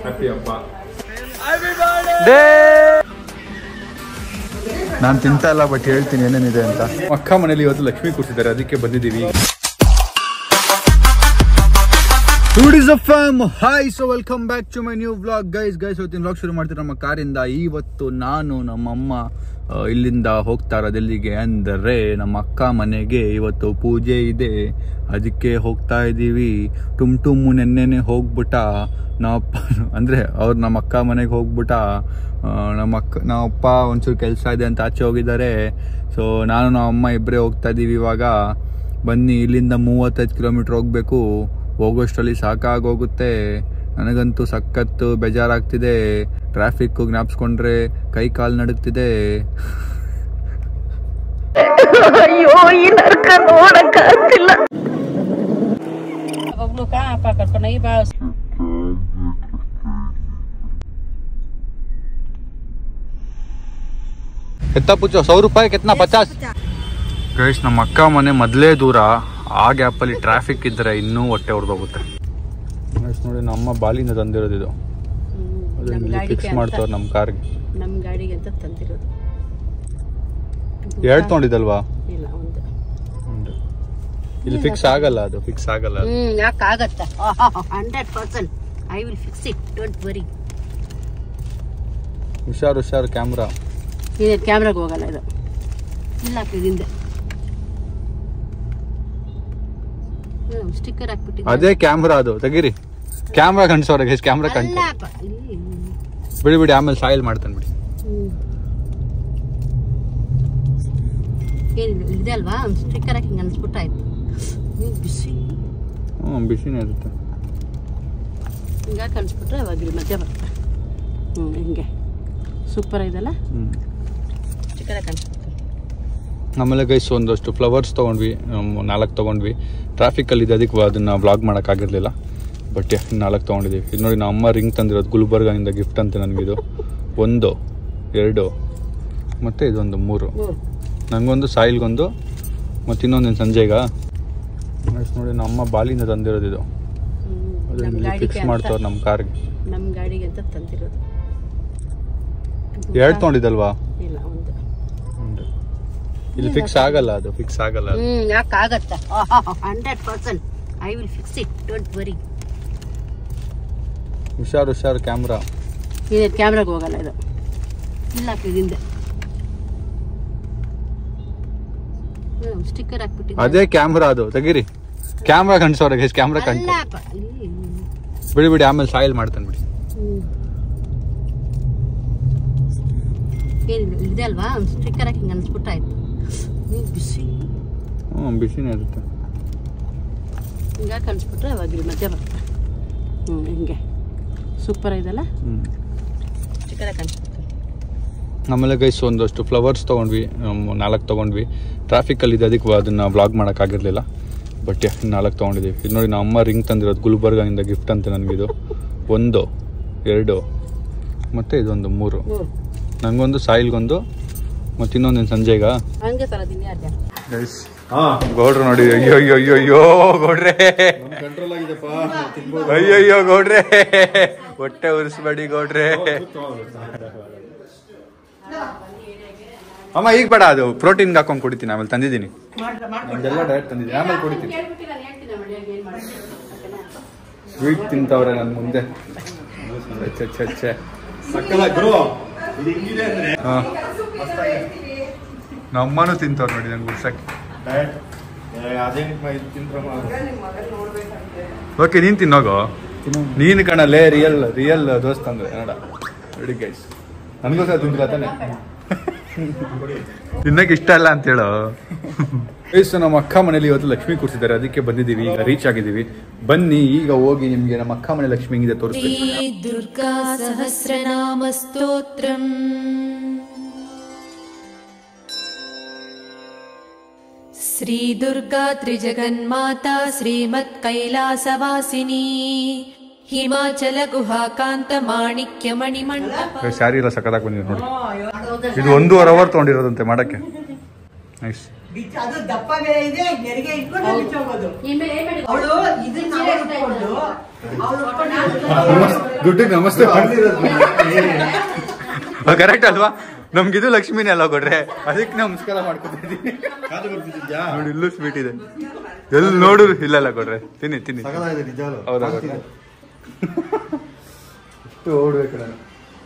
Happy ಹಬ್ಬ ನಾನು ತಿಂತಾ ಇಲ್ಲ ಬಟ್ ಹೇಳ್ತೀನಿ ಏನೇನಿದೆ ಅಂತ ಅಕ್ಕ ಮನೇಲಿ ಇವತ್ತು ಲಕ್ಷ್ಮಿ ಕೂರಿಸಿದ್ದಾರೆ ಅದಕ್ಕೆ ಬಂದಿದ್ದೀವಿ hi so welcome back to my new vlog guys guys ಇವತ್ತಿನ ವ್ಲಾಗ್ ಶುರು ಮಾಡ್ತೀನಿ ನಮ್ಮ ಕಾರಿಂದ ಇವತ್ತು ನಾನು ನಮ್ಮಮ್ಮ ಆ, ಇಲ್ಲಿಂದ ಹೋಗ್ತಾ ಇರೋದು ಎಲ್ಲಿಗೆ ಅಂದರೆ ನಮ್ಮ ಅಕ್ಕ ಮನೆಗೆ ಇವತ್ತು ಪೂಜೆ ಇದೆ ಅದಕ್ಕೆ ಹೋಗ್ತಾ ಇದ್ದೀವಿ ಟುಮ್ ಟುಮ್ಮು ನೆನ್ನೆನೆ ಹೋಗ್ಬಿಟ್ಟ ನಾವಪ್ಪ ಅಂದರೆ ಅವ್ರು ನಮ್ಮ ಅಕ್ಕ ಮನೆಗೆ ಹೋಗ್ಬಿಟ್ಟ ಆ, ನಮ್ಮ ಅಕ್ಕ ನಮ್ಮಪ್ಪ ಒಂಚೂರು ಕೆಲಸ ಇದೆ ಅಂತ ಆಚೆ ಹೋಗಿದ್ದಾರೆ ಸೊ ನಾನು ನಮ್ಮ ಅಮ್ಮ ಇಬ್ಬರೇ ಹೋಗ್ತಾ ಇದ್ದೀವಿ ಇವಾಗ ಬನ್ನಿ ಇಲ್ಲಿಂದ ಮೂವತ್ತೈದು ಕಿಲೋಮೀಟ್ರ್ ಹೋಗಬೇಕು ಹೋಗೋಷ್ಟರಲ್ಲಿ ಸಾಕಾಗೋಗುತ್ತೆ ನನಗಂತೂ ಸಖತ್ತು ಬೇಜಾರಾಗ್ತಿದೆ ಟ್ರಾಫಿಕ್ ಜ್ಞಾಪಿಸ್ಕೊಂಡ್ರೆ ಕೈ ಕಾಲು ನಡುಗ್ತಿದೆ ಅಯ್ಯೋ ಈ ನರ್ಕ ನೋಡಕ್ ಆಗ್ತಿಲ್ಲ ಒಬ್ಳು ಕಾಪ ಕರ್ಕೊಂಡು ಈ ಬಾ ಎತ್ತ ಪುಚ್ಚ ಸೌ ರೂಪಾಯಿ ಕೆತ್ನ ಪಚಾಸ್ ಗೈಸ್ ನಮ್ಮ ಅಕ್ಕ ಮನೆ ಮೊದಲೇ ದೂರ ಆ ಗ್ಯಾಪಲ್ಲಿ ಟ್ರಾಫಿಕ್ ಇದ್ದರೆ ಇನ್ನೂ ಹೊಟ್ಟೆ ಹೊಡೆದೋಗುತ್ತೆ ಗೈಸ್ ನೋಡಿ ನಮ್ಮ ಬಾಲಿಂದ ತಂದಿರೋದು ಇದು ನಮ್ ಗಾಡಿಗೆ ಫಿಕ್ಸ್ ಅಂತ ಮಾಡ್ತವ್ರು ನಮ್ಮ ಕಾರ್ಗೆ ನಮ್ ಗಾಡಿಗೆ ಅಂತ ತಂದಿರೋದು ಎರಡು ತೊಗೊಂಡಿದ್ದಲ್ವಾ ಇಲ್ಲ ಒಂದು ಇಲ್ಲಿ ಫಿಕ್ಸ್ ಆಗಲ್ಲ ಅದು ಫಿಕ್ಸ್ ಆಗಲ್ಲ ಅದು. ಹ್ಮ್ ಯಾಕೆ ಆಗತ್ತ hundred percent I will fix it don't worry ಹುಷಾರು ಹುಷಾರು ಕ್ಯಾಮ್ರಾ ನೀನು ಕ್ಯಾಮ್ರಾಗ ಹೋಗಲ್ಲ ಇದು ಇಲ್ಲ ಹಿಂದೆ ಸ್ಟಿಕ್ಕರ್ ಹಾಕ್ಬಿಟ್ಟಿದ್ದೆ ಅದೇ ಕ್ಯಾಮ್ರಾ ಅದು ತೆಗೀರಿ ಕ್ಯಾಮ್ರಾ ಕಣ್ಸೋರೆ ಗೈಸ್ ಕ್ಯಾಮ್ರಾ ಕಣ್ಸ ಅಲ್ಲಪ್ಪ ಇಲ್ಲಿ ಬಿಡಿ ಬಿಡಿ ಆಮೇಲೆ ಸಾಯಿಲ್ ಮಾಡ್ತಾನೆ ಬಿಡಿ ಹ್ಮ್. ಏನಿಲ್ಲ ಇದೆ ಅಲ್ವಾ ಸ್ಟಿಕ್ಕರ್ ಹಾಕಿ ಹಿಂಗೆ ಅನ್ಸ್ಬಿಟ್ಟಾಯ್ತು ನೀವು ಬಿಸಿ ಹ್ಞೂ ಬಿಸಿನೇ ಇರುತ್ತೆ ಹಿಂಗಾಗಿ ಅನ್ಸ್ಬಿಟ್ರೆ ಅವಾಗ ಇಲ್ಲಿ ಮಧ್ಯ ಬರುತ್ತೆ ಹ್ಞೂ ಹಿಂಗೆ ಸೂಪರ್ ಇದೆಲ್ಲ ಹ್ಞೂ ಸ್ಟಿಕ್ಕರ್ ಹಾಕಿ ಅನ್ಸ್ಬಿಡ್ತಾರೆ ಆಮೇಲೆ ಗೈಸ್ ಒಂದಷ್ಟು ಫ್ಲವರ್ಸ್ ತೊಗೊಂಡ್ವಿ ನಾಲ್ಕು ತೊಗೊಂಡ್ವಿ ಟ್ರಾಫಿಕಲ್ಲಿ ಇದೆ ಅದಕ್ಕೆ ಅದನ್ನು ಬ್ಲಾಗ್ ಮಾಡೋಕ್ಕಾಗಿರಲಿಲ್ಲ ಬಟ್ ನಾಲ್ಕು ತೊಗೊಂಡಿದ್ದೀವಿ ಇದು ನೋಡಿ ನಮ್ಮ ಅಮ್ಮ ರಿಂಗ್ ತಂದಿರೋದು ಗುಲ್ಬರ್ಗಾನಿಂದ ಗಿಫ್ಟ್ ಅಂತೆ ನನಗಿದು ಒಂದು ಎರಡು ಮತ್ತು ಇದೊಂದು ಮೂರು ಹ್ಞೂ ನನಗೊಂದು ಸಾಯಿಲ್ಗೊಂದು ಮತ್ತು ಇನ್ನೊಂದು ಸಂಜೆಗ ಗೈಸ್ ನೋಡಿ ನಮ್ಮ ಅಮ್ಮ ಬಾಲಿಂದ ತಂದಿರೋದು ಇದು ನಮ್ಮ ಅದನ್ನು ಗಾಡಿಗೆ ಫಿಕ್ಸ್ ಅಂತ ಮಾಡ್ತವ್ರು ನಮ್ಮ ಕಾರ್ಗೆ ನಮ್ಮ ಗಾಡಿಗೆ ಅಂತ ತಂದಿರೋದು ಎರಡು ತೊಗೊಂಡಿದ್ದಲ್ವಾ ಇಲ್ಲ ಒಂದು ಇಲ್ಲಿ ಫಿಕ್ಸ್ ಆಗಲ್ಲ ಅದು ಫಿಕ್ಸ್ ಆಗಲ್ಲ ಅದು. ಹ್ಮ್ ಯಾಕೆ ಆಗತ್ತ hundred percent I will fix it don't worry ಹುಷಾರು ಹುಷಾರು ಕ್ಯಾಮ್ರಾ ನೀನು ಕ್ಯಾಮ್ರಾಗ ಹೋಗಲ್ಲ ಇದು ಇಲ್ಲ ಹಿಂದೆ ಸ್ಟಿಕ್ಕರ್ ಹಾಕ್ಬಿಟ್ಟಿದ್ದೆ ಅದೇ ಕ್ಯಾಮ್ರಾ ಅದು ತೆಗೀರಿ ಕ್ಯಾಮ್ರಾ ಕಣ್ಸೋರೆ ಗೈಸ್ ಕ್ಯಾಮ್ರಾ ಕಣ್ಸ ಅಲ್ಲಪ್ಪ ಇಲ್ಲಿ ಬಿಡಿ ಬಿಡಿ ಆಮೇಲೆ ಸಾಯಿಲ್ ಮಾಡ್ತಾನೆ ಬಿಡಿ ಹ್ಮ್. ಏನಿಲ್ಲ ಇದೆ ಅಲ್ವಾ ಸ್ಟಿಕ್ಕರ್ ಹಾಕಿ ಹಿಂಗೆ ಅನ್ಸ್ಬಿಟ್ಟಾಯ್ತು ನೀವು ಬಿಸಿ ಹ್ಞೂ ಬಿಸಿನೇ ಇರುತ್ತೆ ಹಿಂಗಾಗಿ ಅನ್ಸ್ಬಿಟ್ರೆ ಅವಾಗ ಇಲ್ಲಿ ಮಧ್ಯ ಬರುತ್ತೆ ಹ್ಞೂ ಹಿಂಗೆ ಸೂಪರ್ ಇದೆಲ್ಲ ಹ್ಞೂ ಸ್ಟಿಕ್ಕರ್ ಹಾಕಿ ಅನ್ಸ್ಬಿಡ್ತಾರೆ ಆಮೇಲೆ ಗೈಸ್ ಒಂದಷ್ಟು ಫ್ಲವರ್ಸ್ ತೊಗೊಂಡ್ವಿ ನಾಲ್ಕು ತೊಗೊಂಡ್ವಿ ಟ್ರಾಫಿಕಲ್ಲಿ ಇದೆ ಅದಕ್ಕೆ ಅದನ್ನು ಬ್ಲಾಗ್ ಮಾಡೋಕ್ಕಾಗಿರಲಿಲ್ಲ ಬಟ್ ನಾಲ್ಕು ತೊಗೊಂಡಿದ್ದೀವಿ ಇದು ನೋಡಿ ನಮ್ಮ ಅಮ್ಮ ರಿಂಗ್ ತಂದಿರೋದು ಗುಲ್ಬರ್ಗಾನಿಂದ ಗಿಫ್ಟ್ ಅಂತೆ ನನಗಿದು ಒಂದು ಎರಡು ಮತ್ತು ಇದೊಂದು ಮೂರು ಹ್ಞೂ ನನಗೊಂದು ಸಾಯಿಲ್ಗೊಂದು ಮತ್ತು ಇನ್ನೊಂದು ಸಂಜೆಗ ಹಂಗೆ ತರೋದಿನಿ ಅದೇ ಗೈಸ್ ಗೌಡ್ರು ನೋಡಿ ಅಯ್ಯೋ ಅಯ್ಯೋ ಅಯ್ಯೋ ಅಯ್ಯೋ ಗೌಡ್ರೆ ಕಂಟ್ರೋಲ್ ಆಗಿದೆಪ್ಪ ಅಯ್ಯೋ ಅಯ್ಯೋ ಗೌಡ್ರೆ ಹೊಟ್ಟೆ ಉರಿಸ್ಬೇಡಿ ಗೌಡ್ರೆ ಅಮ್ಮ ಈಗ ಬೇಡ ಅದು ಪ್ರೋಟೀನ್ಗೆ ಹಾಕೊಂಡು ಕುಡಿತೀನಿ ಆಮೇಲೆ ತಂದಿದ್ದೀನಿ ನಮ್ದೆಲ್ಲ ಡಯಟ್ ತಂದಿದ್ದೀನಿ ಆಮೇಲೆ ಕುಡಿತೀನಿ ಸ್ವೀಟ್ ತಿಂತವ್ರೆ ನನ್ನ ಮುಂದೆ ಛೆ, ಛೆ, ಛೆ. ಸಕ್ಕಲ ಗುರು ಇದು ಹಿಂಗಿದೆ ಅಂದ್ರೆ ಹಾ. ನಮ್ಮನು ತಿಂತವ್ರು ನೋಡಿ ನಂಗೆ ಉರ್ಸಕ್ಕೆ ಡಯಟ್ ಅದೇನಕ್ಕೆ ಇದು ತಿಂದ್ರಮ್ಮ ಓಕೆ ನೀನ್ ತಿನ್ನೋಗೋ ನೀನು ಕಣಲೇ ರಿಯಲ್ ರಿಯಲ್ ದೋಸ್ತ್ ಅಂದ್ರೆ ಕನ್ನಡ ರೆಡಿ ಗೈಸ್ ನನಗೋಸ್ಕರ ತಿಂದಿಲ್ಲ ತಾನೆ ತಿನ್ನಕ್ಕೆ ಇಷ್ಟ ಇಲ್ಲ ಅಂತ ಹೇಳು ಗೈಸ್ ನಮ್ಮ ಅಕ್ಕ ಮನೇಲಿ ಇವತ್ತು ಲಕ್ಷ್ಮಿ ಕೂರಿಸಿದ್ದಾರೆ ಅದಕ್ಕೆ ಬಂದಿದ್ದೀವಿ ಈಗ ರೀಚ್ ಆಗಿದ್ದೀವಿ ಬನ್ನಿ ಈಗ ಹೋಗಿ ನಿಮ್ಗೆ ನಮ್ಮ ಅಕ್ಕ ಮನೆ ಲಕ್ಷ್ಮಿ ಹೆಂಗಿದೆ ತೋರಿಸ್ತೀನಿ दुर्गा सहस्रनामस्तोत्रम् श्रीदुर्गा त्रिजगन्माता श्रीमत्कैलासवासिनी हिमाचलगुहाकान्तमाणिक्यमणिमण्डप ಸ್ಯಾರಿ ಎಲ್ಲ ಸಕ್ಕದಾಗಿ ಬಂದಿದೆ ನೋಡಿ ಇದು ಒಂದೂವರೆ ಅವರ್ ತೊಗೊಂಡಿರೋದಂತೆ ಮಾಡಕ್ಕೆ ನೈಸ್ ಅದು ದಪ್ಪ ಬೇರೆ ಇದೆ ನೆರಿಗೆ ಇಟ್ಕೊಂಡು ಬಿಚ್ಚೋಗೋದು ಅವಳು ಇದನ್ನ ಉಟ್ಕೊಂಡು ದುಡ್ಡಿಗೆ ನಮಸ್ತೆ ಕರೆಕ್ಟ್ ಅಲ್ವಾ ನಮ್ಗಿದು ಲಕ್ಷ್ಮಿನೇ ಅಲ್ಲ ಕೊಡ್ರೆ ಅದಕ್ಕೆ ನಮಸ್ಕಾರ ಮಾಡ್ಕೊತಿದ್ದೀನಿ ಕಾದು ಬರ್ತಿದ್ಯಾ ನೋಡಿ ಇಲ್ಲೂ ಸ್ವೀಟ್ ಇದೆ ಎಲ್ಲಿ ನೋಡು ಇಲ್ಲ ಇಲ್ಲ ಕೊಡ್ರೆ ತಿನ್ನಿ ತಿನ್ನಿ ಸಗದಾಗಿದೆ ನಿಜಾಲು ಹೌದಾ ಓಡ್ಬೇಕು ನಾನು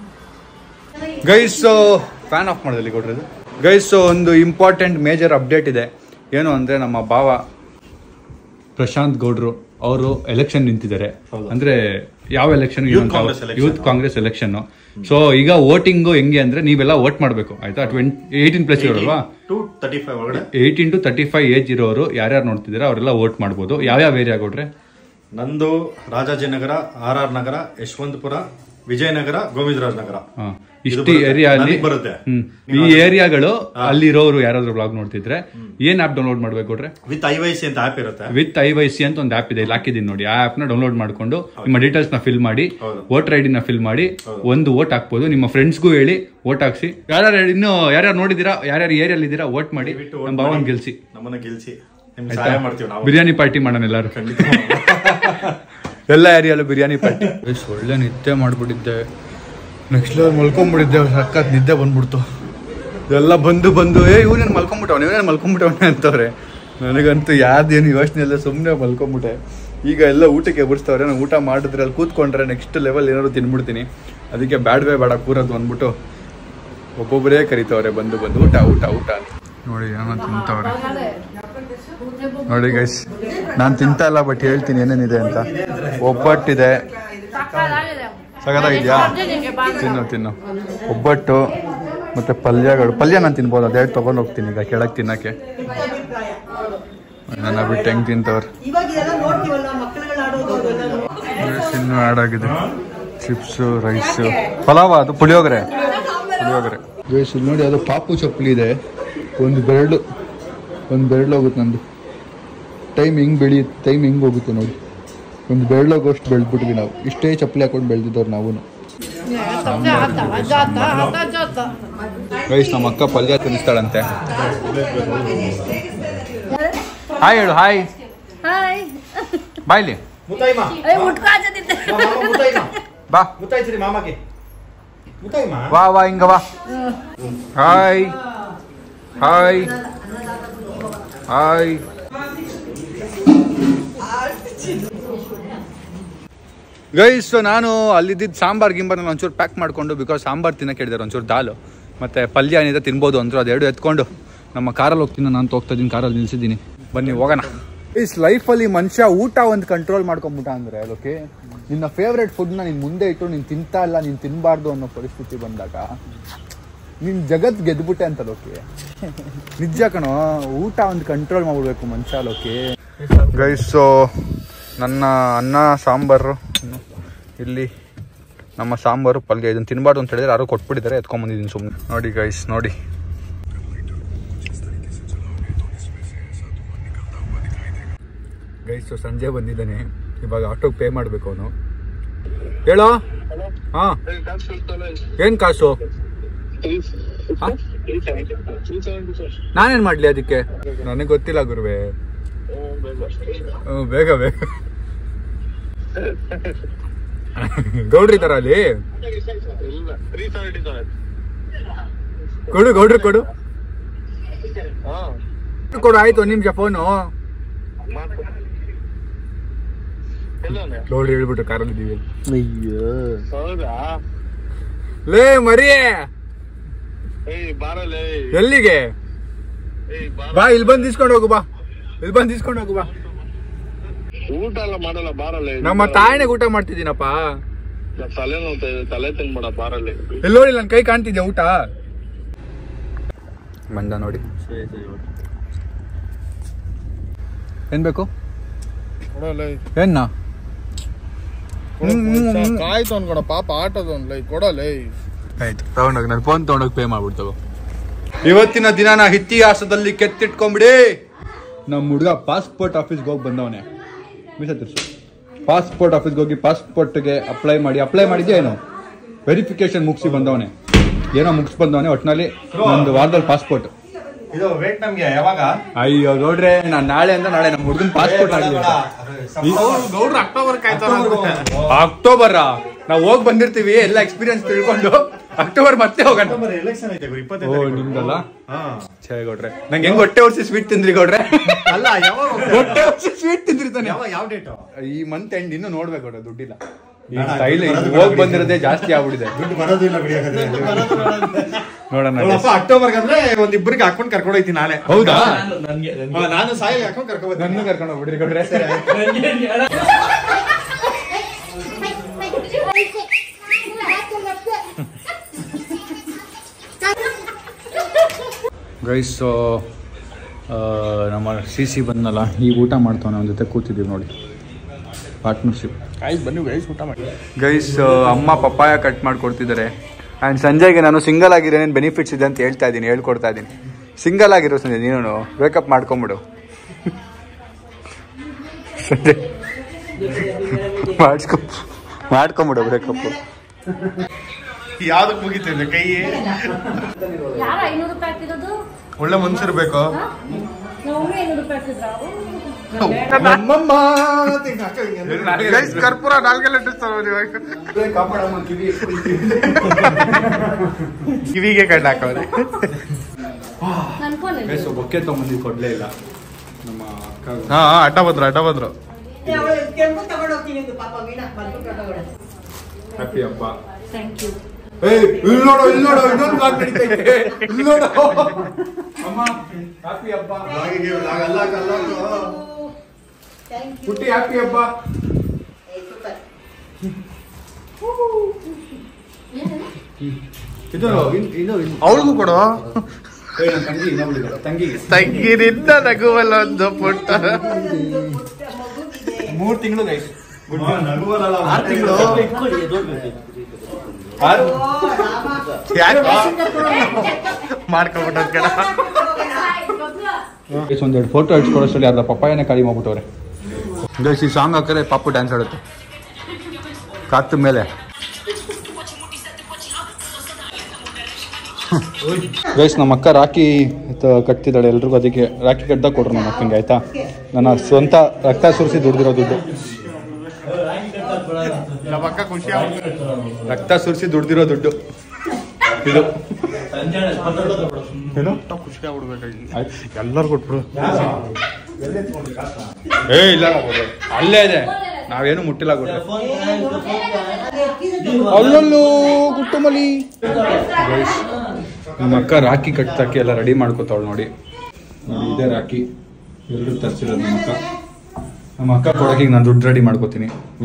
ಗೈಸ್ ಫ್ಯಾನ್ ಆಫ್ ಮಾಡೋದಲ್ಲಿ ಕೊಡ್ರಿ ಇದು ಗೈಸ್ ಒಂದು ಇಂಪಾರ್ಟೆಂಟ್ ಮೇಜರ್ ಅಪ್ಡೇಟ್ ಇದೆ ಏನು ಅಂದ್ರೆ ನಮ್ಮ ಭಾವ ಪ್ರಶಾಂತ್ ಗೌಡ್ರು ಅವರು ಎಲೆಕ್ಷನ್ ನಿಂತಿದ್ದಾರೆ ಅಂದ್ರೆ ಯಾವ election Youth Congress election. Youth Congress election so ಈಗ ವೋಟಿಂಗ್ ಹೆಂಗೆ ಅಂದ್ರೆ ನೀವೆಲ್ಲ ವೋಟ್ ಮಾಡಬೇಕು ಆಯ್ತಾ ಟ್ವೆಂಟಿ ಏಯ್ಟೀನ್ ಪ್ಲಸ್ ಇರೋಲ್ವಾ ಟು ತರ್ಟಿ ಫೈವ್ ಒಳಗಡೆ eighteen to thirty five age ಇರೋರು ಯಾರ್ಯಾರು ನೋಡ್ತಿದ್ದೀರಾ ಅವರೆಲ್ಲ ವೋಟ್ ಮಾಡ್ಬೋದು ಯಾವ್ಯಾವ ಏರಿಯಾ ಕೊಡ್ರೆ ನಂದು ರಾಜಾಜಿನಗರ ಆರ್ ಆರ್ ನಗರ ಯಶವಂತಪುರ ವಿಜಯನಗರ ಗೋವಿಂದರಾಜ್ ನಗರ ಹಾ. ಇದು ಇಷ್ಟು ಬರುತ್ತೆ. ಏರಿಯಾ ಅಲ್ಲಿ ನನಗ್ ಬರುತ್ತೆ ಹ್ಮ್. ಈ ಏರಿಯಾಗಳು ಅಲ್ಲಿರೋರು ಯಾರಾದ್ರೂ ಬ್ಲಾಗ್ ನೋಡ್ತಿದ್ರೆ ಏನ್ ಆಪ್ ಡೌನ್ಲೋಡ್ ಮಾಡ್ಬೇಕು ಕೊಡ್ರೆ ವಿತ್ ಐ ವೈ ಸಿ ಅಂತ ಆಪ್ ಇರುತ್ತೆ ವಿತ್ ಐ ವೈ ಸಿ ಅಂತ ಒಂದು ಆಪ್ ಇದೆ ಇಲ್ಲಿ ಹಾಕಿದ್ದೀನಿ ನೋಡಿ ಆ ಆಪ್ ನ ಡೌನ್ಲೋಡ್ ಮಾಡ್ಕೊಂಡು ನಿಮ್ಮ ಡೀಟೇಲ್ಸ್ ನ ಫಿಲ್ ಮಾಡಿ ಹೌದು. ವೋಟರ್ ಐ ನ ಫಿಲ್ ಮಾಡಿ ಒಂದು ವೋಟ್ ಹಾಕ್ಬೋದು ನಿಮ್ಮ ಫ್ರೆಂಡ್ಸ್ಗೂ ಹೇಳಿ ವೋಟ್ ಹಾಕ್ಸಿ ಯಾರ್ಯಾರು ಇನ್ನು ಯಾರ್ಯಾರು ನೋಡಿದೀರಾ ಯಾರ್ಯಾರು ಏರಿಯಲ್ಲಿ ಇದ್ದೀರಾ ವೋಟ್ ಮಾಡಿ ದಯವಿಟ್ಟು vote ನಮ್ಮ ಭಾವನ್ ಮಾಡಿ. ಗೆಲ್ಸಿ ನಮ್ಮನ್ನ ಗೆಲ್ಸಿ ನಿಮ್ಗೆ ಆಯ್ತಾ? ಸಹಾಯ ಮಾಡ್ತೀವಿ ನಾವು ಬಿರಿಯಾನಿ ಪಾರ್ಟಿ ಮಾಡೋಣ ಎಲ್ಲರೂ ಎಲ್ಲ ಏರಿಯಲ್ಲೂ ಬಿರಿಯಾನಿ ಪಾರ್ಟಿ ಒಳ್ಳೆ ನಿದ್ದೆ ಮಾಡ್ಬಿಟ್ಟಿದ್ದೆ ನೆಕ್ಸ್ಟ್ ಲೆವೆಲ್ ಮಲ್ಕೊಂಡ್ಬಿಟ್ಟಿದ್ದೆ ಸಖತ್ ನಿದ್ದೆ ಬಂದ್ಬಿಡ್ತು ಎಲ್ಲ ಬಂದು ಬಂದು ಏ ಇವ್ನೇನು ಮಲ್ಕೊಂಡ್ಬಿಟ್ಟವನೆ ಇವನೇನು ಮಲ್ಕೊಂಡ್ಬಿಟ್ಟವನೆ ಅಂತವ್ರೆ ನನಗಂತೂ ಯಾವ್ದೇನು ಯೋಚನೆ ಇಲ್ಲ ಸುಮ್ಮನೆ ಮಲ್ಕೊಂಡ್ಬಿಟ್ಟೆ ಈಗ ಎಲ್ಲ ಊಟಕ್ಕೆ ಎಬ್ಬಿಸ್ತವ್ರೆ ನಾನು ಊಟ ಮಾಡಿದ್ರೆ ಅಲ್ಲಿ ಕೂತ್ಕೊಂಡ್ರೆ ನೆಕ್ಸ್ಟ್ ಲೆವೆಲ್ ಏನಾದ್ರು ತಿನ್ಬಿಡ್ತೀನಿ ಅದಕ್ಕೆ ಬ್ಯಾಡ್ವೇ ಬೇಡ ಕೂರೋದು ಅಂದ್ಬಿಟ್ಟು ಒಬ್ಬೊಬ್ಬರೇ ಕರಿತವ್ರೆ ಬಂದು ಬಂದು ಊಟ ಊಟ ಊಟ ಅಂತ ನೋಡಿ ಏನೋ ತಿಂತವ್ರೆ ನೋಡಿ ಗೈಸ್ ನಾನು ತಿಂತಾ ಇಲ್ಲ ಬಟ್ ಹೇಳ್ತೀನಿ ಏನೇನಿದೆ ಅಂತ ಒಬ್ಬಟ್ಟಿದೆ ಸಗದಾಗಿದ್ಯಾ ತಿನ್ನು ತಿನ್ನು ಒಬ್ಬಟ್ಟು ಮತ್ತೆ ಪಲ್ಯಗಳು ಪಲ್ಯ ನಾನು ತಿನ್ಬೋದು ಅದೇ ತಗೊಂಡು ಹೋಗ್ತೀನಿ ಈಗ ಕೆಳಗೆ ತಿನ್ನಕ್ಕೆ ನನ್ನ ಬಿಟ್ಟು ಹೆಂಗ್ ತಿಂತವ್ರೆ Guys, ಇನ್ನೂ ಆಡ್ ಆಗಿದೆ ಚಿಪ್ಸು ರೈಸು ಪಲಾವ ಅದು ಪುಳಿಯೋಗರೆ ಪುಳಿಯೋಗರೆ ಗೈಸ್ ಇಲ್ಲಿ ನೋಡಿ ಅದು ಪಾಪು ಚಪ್ಪಲಿ ಇದೆ ಒಂದು ಬೆರಳು ಒಂದು ಬೆರಳು ಹೋಗುತ್ತೆ ನಂದು ಟೈಮ್ ಹಿಂಗ್ ಬೆಳೆಯುತ್ತೆ ಟೈಮ್ ಹಿಂಗ್ ಹೋಗುತ್ತೆ ನೋಡಿ ಒಂದು ಬೆರಳೋಗೋಷ್ಟು ಬೆಳೆದ್ಬಿಟ್ವಿ ನಾವು ಇಷ್ಟೇ ಚಪ್ಪಲಿ ಹಾಕೊಂಡು ಬೆಳೆದಿದ್ದವ್ರು ನಾವು ಗೈಸ್ ನಮ್ಮ ಅಕ್ಕ ಪಲ್ಯ ತಿನ್ನಿಸ್ತಾಳಂತೆ ಹಾಯ್ ಹೇಳು ಹಾಯ್ ಹಾಯ್ ಬಾಯ್ಲಿ ಮುತಾಯಿಮ ಏ ಮುಟ್ಕಾಜದಿದ್ದೆ ಮುತಾಯಿಮ ಬಾ ಮುತಾಯ್ತಿರಿ ಮಾಮಗೆ ಮುತಾಯಿಮ ವಾ ವಾ ಹಿಂಗ ವಾ ಹಾಯ್ ಹಾಯ್ ಹಾಯ್ ಗೈಸ್ ನಾನು ಅಲ್ಲಿದ್ದಿದ್ದು ಸಾಂಬಾರ್ ಗಿಂಬರ್ನ ಒಂಚೂರು ಪ್ಯಾಕ್ ಮಾಡಿಕೊಂಡು ಬಿಕಾಸ್ ಸಾಂಬಾರ್ ತಿನ್ನಕ್ಕೆ ಹೇಳಿದಾರೆ ಒಂಚೂರು ದಾಲು ಮತ್ತು ಪಲ್ಯ ಏನಿದೆ ತಿನ್ಬೋದು ಅಂದರು ಅದೆರಡು ಎತ್ಕೊಂಡು ನಮ್ಮ ಕಾರಲ್ಲಿ ಹೋಗ್ತೀನಿ ನಾನು ಹೋಗ್ತಾ ಇದ್ದೀನಿ ಕಾರಲ್ಲಿ ನಿಲ್ಸಿದ್ದೀನಿ ಬನ್ನಿ ಹೋಗೋಣ ಇಸ್ ಲೈಫಲ್ಲಿ ಮನುಷ್ಯ ಊಟ ಒಂದು ಕಂಟ್ರೋಲ್ ಮಾಡ್ಕೊಂಬಿಟ್ಟ ಅಂದರೆ ಅದಕ್ಕೆ ನಿನ್ನ ಫೇವ್ರೆಟ್ ಫುಡ್ನ ನೀನು ಮುಂದೆ ಇಟ್ಟು ನೀನು ತಿಂತಾ ಇಲ್ಲ ನೀನು ತಿನ್ನಬಾರ್ದು ಅನ್ನೋ ಪರಿಸ್ಥಿತಿ ಬಂದಾಗ ನೀನು ಜಗತ್ ಗೆದ್ಬಿಟ್ಟೆ ಅಂತ ಲೋಕಿ ನಿಜ ಕಣೋ ಊಟ ಒಂದು ಕಂಟ್ರೋಲ್ ಮಾಡ್ಬಿಡ್ಬೇಕು ಮನುಷ್ಯ ಲೋಕಿ ಗೈಸು ನನ್ನ ಅನ್ನ ಸಾಂಬಾರು ಇಲ್ಲಿ ನಮ್ಮ ಸಾಂಬಾರು ಪಲ್ಯ ಇದನ್ನು ತಿನ್ನಬಾರ್ದು ಅಂತ ಹೇಳಿದ್ರೆ ಯಾರೋ ಕೊಟ್ಬಿಟ್ಟಿದ್ದಾರೆ ಎತ್ಕೊಂಬಂದಿದ್ದೀನಿ ಸುಮ್ಮನೆ ನೋಡಿ ಗೈಸ್ ನೋಡಿ ಗೈಸು ಸಂಜೆ ಬಂದಿದ್ದಾನೆ ಇವಾಗ ಆಟೋಗೆ ಪೇ ಮಾಡಬೇಕು ಅವನು ಹೇಳೋ ಹಾ ಏನ್ ಕಾಸು ಹಾ? ನಾನೇನ್ ಮಾಡ್ಲಿ ಅದಕ್ಕೆ ನನಗೆ ಗೊತ್ತಿಲ್ಲ ಗುರುವೆ ಹ್ಮ್, ಬೇಗ ಬೇಗ ಗೌಡ್ರಿ ತರ ಅಲ್ಲಿ ಕೊಡು ಗೌಡ್ರಿ ಕೊಡು ಕೊಡು ಆಯ್ತು ಒಂದ್ ನಿಮಿಷ ಫೋನು ಗೌಡ್ರಿ ಹೇಳ್ಬಿಟ್ಟು ಕಾರಲ್ಲಿ ಇದೀವಿ ಲೇ ಮರಿ ಎಲ್ಲಿಗೆ ಬಾ ಇಲ್ಲಿ ಬಂದು ಇಸ್ಕೊಂಡು ಹೋಗು ಬಾ ಇಲ್ಲಿ ಬಂದು ಇಸ್ಕೊಂಡು ಹೋಗು ಬಾ ಊಟ ಎಲ್ಲ ಮಾಡಲ್ಲ ಬಾರಲ್ಲಿ ನಮ್ಮ ತಾಯಿನಾಗ ಊಟ ಮಾಡ್ತಿದ್ದೀನಪ್ಪ ತಲೆ ನೋವ್ತಾ ಇದೆ ತಲೆ ತಿನ್ಬೇಡ ಬಾರಲ್ಲಿ ಎಲ್ಲಿ ನೋಡಿ ನನ್ನ ಕೈ ಕಾಣ್ತಿದ್ಯಾ ಊಟ ಬಂದ ನೋಡಿ ಏನ್ ಬೇಕು ಏನ್ನ ಕಾಯ್ತು ಅನ್ಕೊಡ ಪಾಪ ಆಟೋದು ಒಂದ್ ಲೈ ಕೊಡಲೇ ಆಯ್ತು ತಗೊಂಡೋಗಿ ನಾನು ಫೋನ್ ತಗೊಂಡೋಗಿ ಪೇ ಮಾಡ್ಬಿಡ್ತವ ಇವತ್ತಿನ ದಿನನ ಇತಿಹಾಸದಲ್ಲಿ ಕೆತ್ತಿಟ್ಕೊಂಬಿಡಿ ನಮ್ಮ ಹುಡುಗ ಪಾಸ್ಪೋರ್ಟ್ ಆಫೀಸ್ಗೆ ಹೋಗಿ ಬಂದವನೆ ಮೀಸ ತಿರ್ಸು ಪಾಸ್ಪೋರ್ಟ್ ಆಫೀಸ್ಗೆ ಹೋಗಿ ಪಾಸ್ಪೋರ್ಟ್ಗೆ ಅಪ್ಲೈ ಮಾಡಿ ಅಪ್ಲೈ ಮಾಡಿದ್ಯಾ ಏನು ವೆರಿಫಿಕೇಶನ್ ಮುಗಿಸಿ ಬಂದವನೆ ಏನೋ ಮುಗಿಸ್ ಬಂದವನೆ ಒಟ್ಟಿನಲ್ಲಿ ಒಂದು ವಾರದಲ್ಲಿ ಪಾಸ್ಪೋರ್ಟ್ ಇದು ವೇಟ್ ನಮ್ಗೆ ಯಾವಾಗ ಅಯ್ಯೋ ನೋಡ್ರೆ ನಾನ್ ನಾಳೆ ಅಂತ ನಾಳೆ ನಮ್ಮ ಹುಡುಗನ್ ಪಾಸ್ಪೋರ್ಟ್ ಆಗಲಿ ಗೌಡ್ರು ಅಕ್ಟೋಬರ್ ಕಾಯ್ತಾರ ಅಕ್ಟೋಬರ್ ನಾವು ಹೋಗ್ ಬಂದಿರ್ತೀವಿ ಎಲ್ಲ ಎಕ್ಸ್ಪೀರಿಯನ್ಸ್ ತಿಳ್ಕೊಂಡು ಅಕ್ಟೋಬರ್ ಮತ್ತೆ ಹೋಗೋಣ ಎಲೆಕ್ಷನ್ ಐತೆ ಗುರು, ಓ ಇಪ್ಪತ್ತೈದು ತಾರೀಕು. ನಿಮ್ದಲ್ಲ ಹಾ. ಛೇ ಗೌಡ್ರೆ ನಂಗೆ ಹೆಂಗ್ ಹೊಟ್ಟೆ ವರ್ಷ ಸ್ವೀಟ್ ತಿಂದ್ರಿ ಗೌಡ್ರೆ ಅಲ್ಲ ಯಾವಾಗ ಹೊಟ್ಟೆ ವರ್ಷ ಸ್ವೀಟ್ ತಿಂದ್ರಿ ತಾನೆ ಯಾವ ಯಾವ ಡೇಟ್ ಈ ಮಂತ್ ಎಂಡ್ ಇನ್ನು ನೋಡ್ಬೇಕು ಗೌಡ್ರೆ ದುಡ್ಡಿಲ್ಲ ಈ ಬೇಡ, ಸ್ಟೈಲ್ ಬರೋದು ಹೋಗ್ ಬೇಡ. ಬಂದಿರೋದೇ ಜಾಸ್ತಿ ಆಗ್ಬಿಟ್ಟಿದೆ ದುಡ್ಡು ಬರೋದಿಲ್ಲ ಬಿಡಿ ಹಾಗಾದ್ರೆ. ನೋಡೋಣ ನೋಡಪ್ಪ ಅಕ್ಟೋಬರ್ ಅಂದ್ರೆ ಒಂದ್ ಇಬ್ಬರಿಗೆ ಹಾಕೊಂಡ್ ಕರ್ಕೊಂಡು ಹೋಯ್ತೀನಿ ನಾಳೆ ಹೌದಾ ಹಾ, ನಾನು ಸಾಯಿಲ್ ಹಾಕೊಂಡ್ ಕರ್ಕೊಂಡು ನನ್ನ ಕರ್ಕೊಂಡು ಹೋಗ್ಬಿಡ್ರಿ ಗೌಡ್ರೆ ಗೈಸ್ ನಮ್ಮ ಸಿ ಸಿ ಬಂದಲ್ಲ ಈಗ ಊಟ ಮಾಡ್ತಾನೆ ಅವನ ಜೊತೆ ಕೂತಿದ್ದೀವಿ ನೋಡಿ ಪಾರ್ಟ್ನರ್ಶಿಪ್ ಆಯ್ತು ಬನ್ನಿ ಗೈಸ್ ಊಟ ಮಾಡಿ ಗೈಸ್ ಅಮ್ಮ ಪಪ್ಪಾಯ ಕಟ್ ಮಾಡ್ಕೊಡ್ತಿದ್ದಾರೆ ಆ್ಯಂಡ್ ಸಂಜಯ್ಗೆ ನಾನು ಸಿಂಗಲ್ ಆಗಿರೋನೇನು ಬೆನಿಫಿಟ್ಸ್ ಇದೆ ಅಂತ ಹೇಳ್ತಾ ಇದ್ದೀನಿ ಹೇಳ್ಕೊಡ್ತಾ ಇದ್ದೀನಿ ಸಿಂಗಲ್ ಆಗಿರೋ ಸಂಜಯ್ ನೀನು ಬ್ರೇಕಪ್ ಮಾಡ್ಕೊಂಬಿಡು ಸಂಜಯ್ ಮಾಡಿಸ್ಕೊ ಮಾಡ್ಕೊಂಬಿಡು ಬ್ರೇಕಪ್ ಯಾವ್ದಕ್ ಮುಗಿತಿದೆ ಕೈ ಯಾರ ಐನೂರು ರೂಪಾಯಿ ಹಾಕಿರೋದು ಒಳ್ಳೆ ಮನ್ಸಿರ್ಬೇಕು ನಾವು ಐನೂರು ರೂಪಾಯಿ ಹಾಕಿದ್ರ ನಮ್ಮಮ್ಮ ಗೈಸ್ ಕರ್ಪೂರ ನಾಲ್ಗೆಲ್ಲ ಇಟ್ಟಿರ್ತಾರ ಕಿವಿಗೆ ಕಡ್ಡ ಹಾಕವ್ರೆ ಅನ್ಕೊಂಡೆ ಬೊಕ್ಕೆ ತೊಗೊಂಬಂದು ಕೊಡಲೇ ಇಲ್ಲ ನಮ್ಮ ಅಕ್ಕ ಹಾ ಅಡ್ಡ ಬಂದ್ರು ಅಡ್ಡ ಬಂದ್ರು ಹ್ಯಾಪಿ ಹಬ್ಬ ಥ್ಯಾಂಕ್ ಯು ಏಯ್ ಇಲ್ಲಿ ನೋಡು ಇಲ್ಲಿ ನೋಡು ಇನ್ನೊಂದು ಬ್ಲಾಗ್ ನಡೀತೈತೆ ಇಲ್ಲಿ ನೋಡು ಅಮ್ಮ ಹ್ಯಾಪಿ ಹಬ್ಬ ಪುಟ್ಟಿ ಹ್ಯಾಪಿ ಹಬ್ಬ ಇದು ಇನ್- ಇದು ಇನ್- ಅವಳಿಗೂ ಕೊಡು ಏಯ್, ನನ್ ತಂಗಿ ಇನ್ನೊಬ್ಳಿದಾಳೆ, ತಂಗಿಗೆ ತಂಗಿನಿಂದ ನಗುವಲ್ಲ ಒಂದು ಪುಟ್ಟ ಮೂರ್ ತಿಂಗಳು ಗೈಸ್ ಆರು ತಿಂಗಳು ಮಾಡ್ಕೊಬಿಟ್ಟು ಕಣ ಗೈಸ್ ಒಂದೆರಡು ಫೋಟೋ ಇಟ್ಕೊಳ್ಳೋಷ್ಟರಲ್ಲಿ ಅರ್ಧ ಪಪ್ಪಾಯನೇ ಖಾಲಿ ಮಾಡ್ಬಿಟ್ಟವ್ರೆ ಗೈಸ್ ಈ ಸಾಂಗ್ ಹಾಕಿದ್ರೆ ಪಾಪು ಡ್ಯಾನ್ಸ್ ಆಡುತ್ತೆ ಕಾತು ಮೇಲೆ ಗೈಸ್ ನಮ್ಮ ಅಕ್ಕ ರಾಖಿ ತ- ಕಟ್ತಿದ್ದಾಳೆ ಎಲ್ರಿಗೂ ಅದಕ್ಕೆ ರಾಖಿ ಕಟ್ದಾಗ ಕೊಡ್ರು ನಮ್ಮ ಅಕ್ಕಂಗೆ ಆಯ್ತಾ ನನ್ನ ಸ್ವಂತ ರಕ್ತ ಸುರಿಸಿ ದುಡ್ದಿರೋ ದುಡ್ಡು ನಮ್ಮ ಅಕ್ಕ ಖುಷಿ ರಕ್ತ ಸುರಿಸಿ ದುಡ್ದಿರೋ ದುಡ್ಡು ಇದು ಏನು ಖುಷಿ ಆಗ್ಬಿಡ್ಬೇಕಾಗಿ ಆಯ್ತು. ಎಲ್ಲರೂ ಕೊಟ್ಬಿಡು ಏ ಇಲ್ಲ ಕೊಡ್ರಿ. ಅಲ್ಲೇ ಇದೆ ನಾವೇನು ಮುಟ್ಟಿಲ್ಲ ಕೊಡ್ರಿ ಅಲ್ಲಲ್ಲೋ ಕುಟ್ಟುಮಲಿ ನಮ್ಮ ಅಕ್ಕ ರಾಖಿ ಕಟ್ಟಕ್ಕೆ ಎಲ್ಲ ರೆಡಿ ಮಾಡ್ಕೋತಾವಳು ನೋಡಿ ನೋಡಿ ಇದೇ ರಾಖಿ ಎಲ್ಲರೂ ತರಿಸಿರೋದು ನಮ್ಮ ಅಕ್ಕ ನಮ್ಮ ಅಕ್ಕ ಕೊಡಕ್ಕೆ ಈಗ ನಾನು ದುಡ್ಡು ರೆಡಿ ಮಾಡ್ಕೋತೀನಿ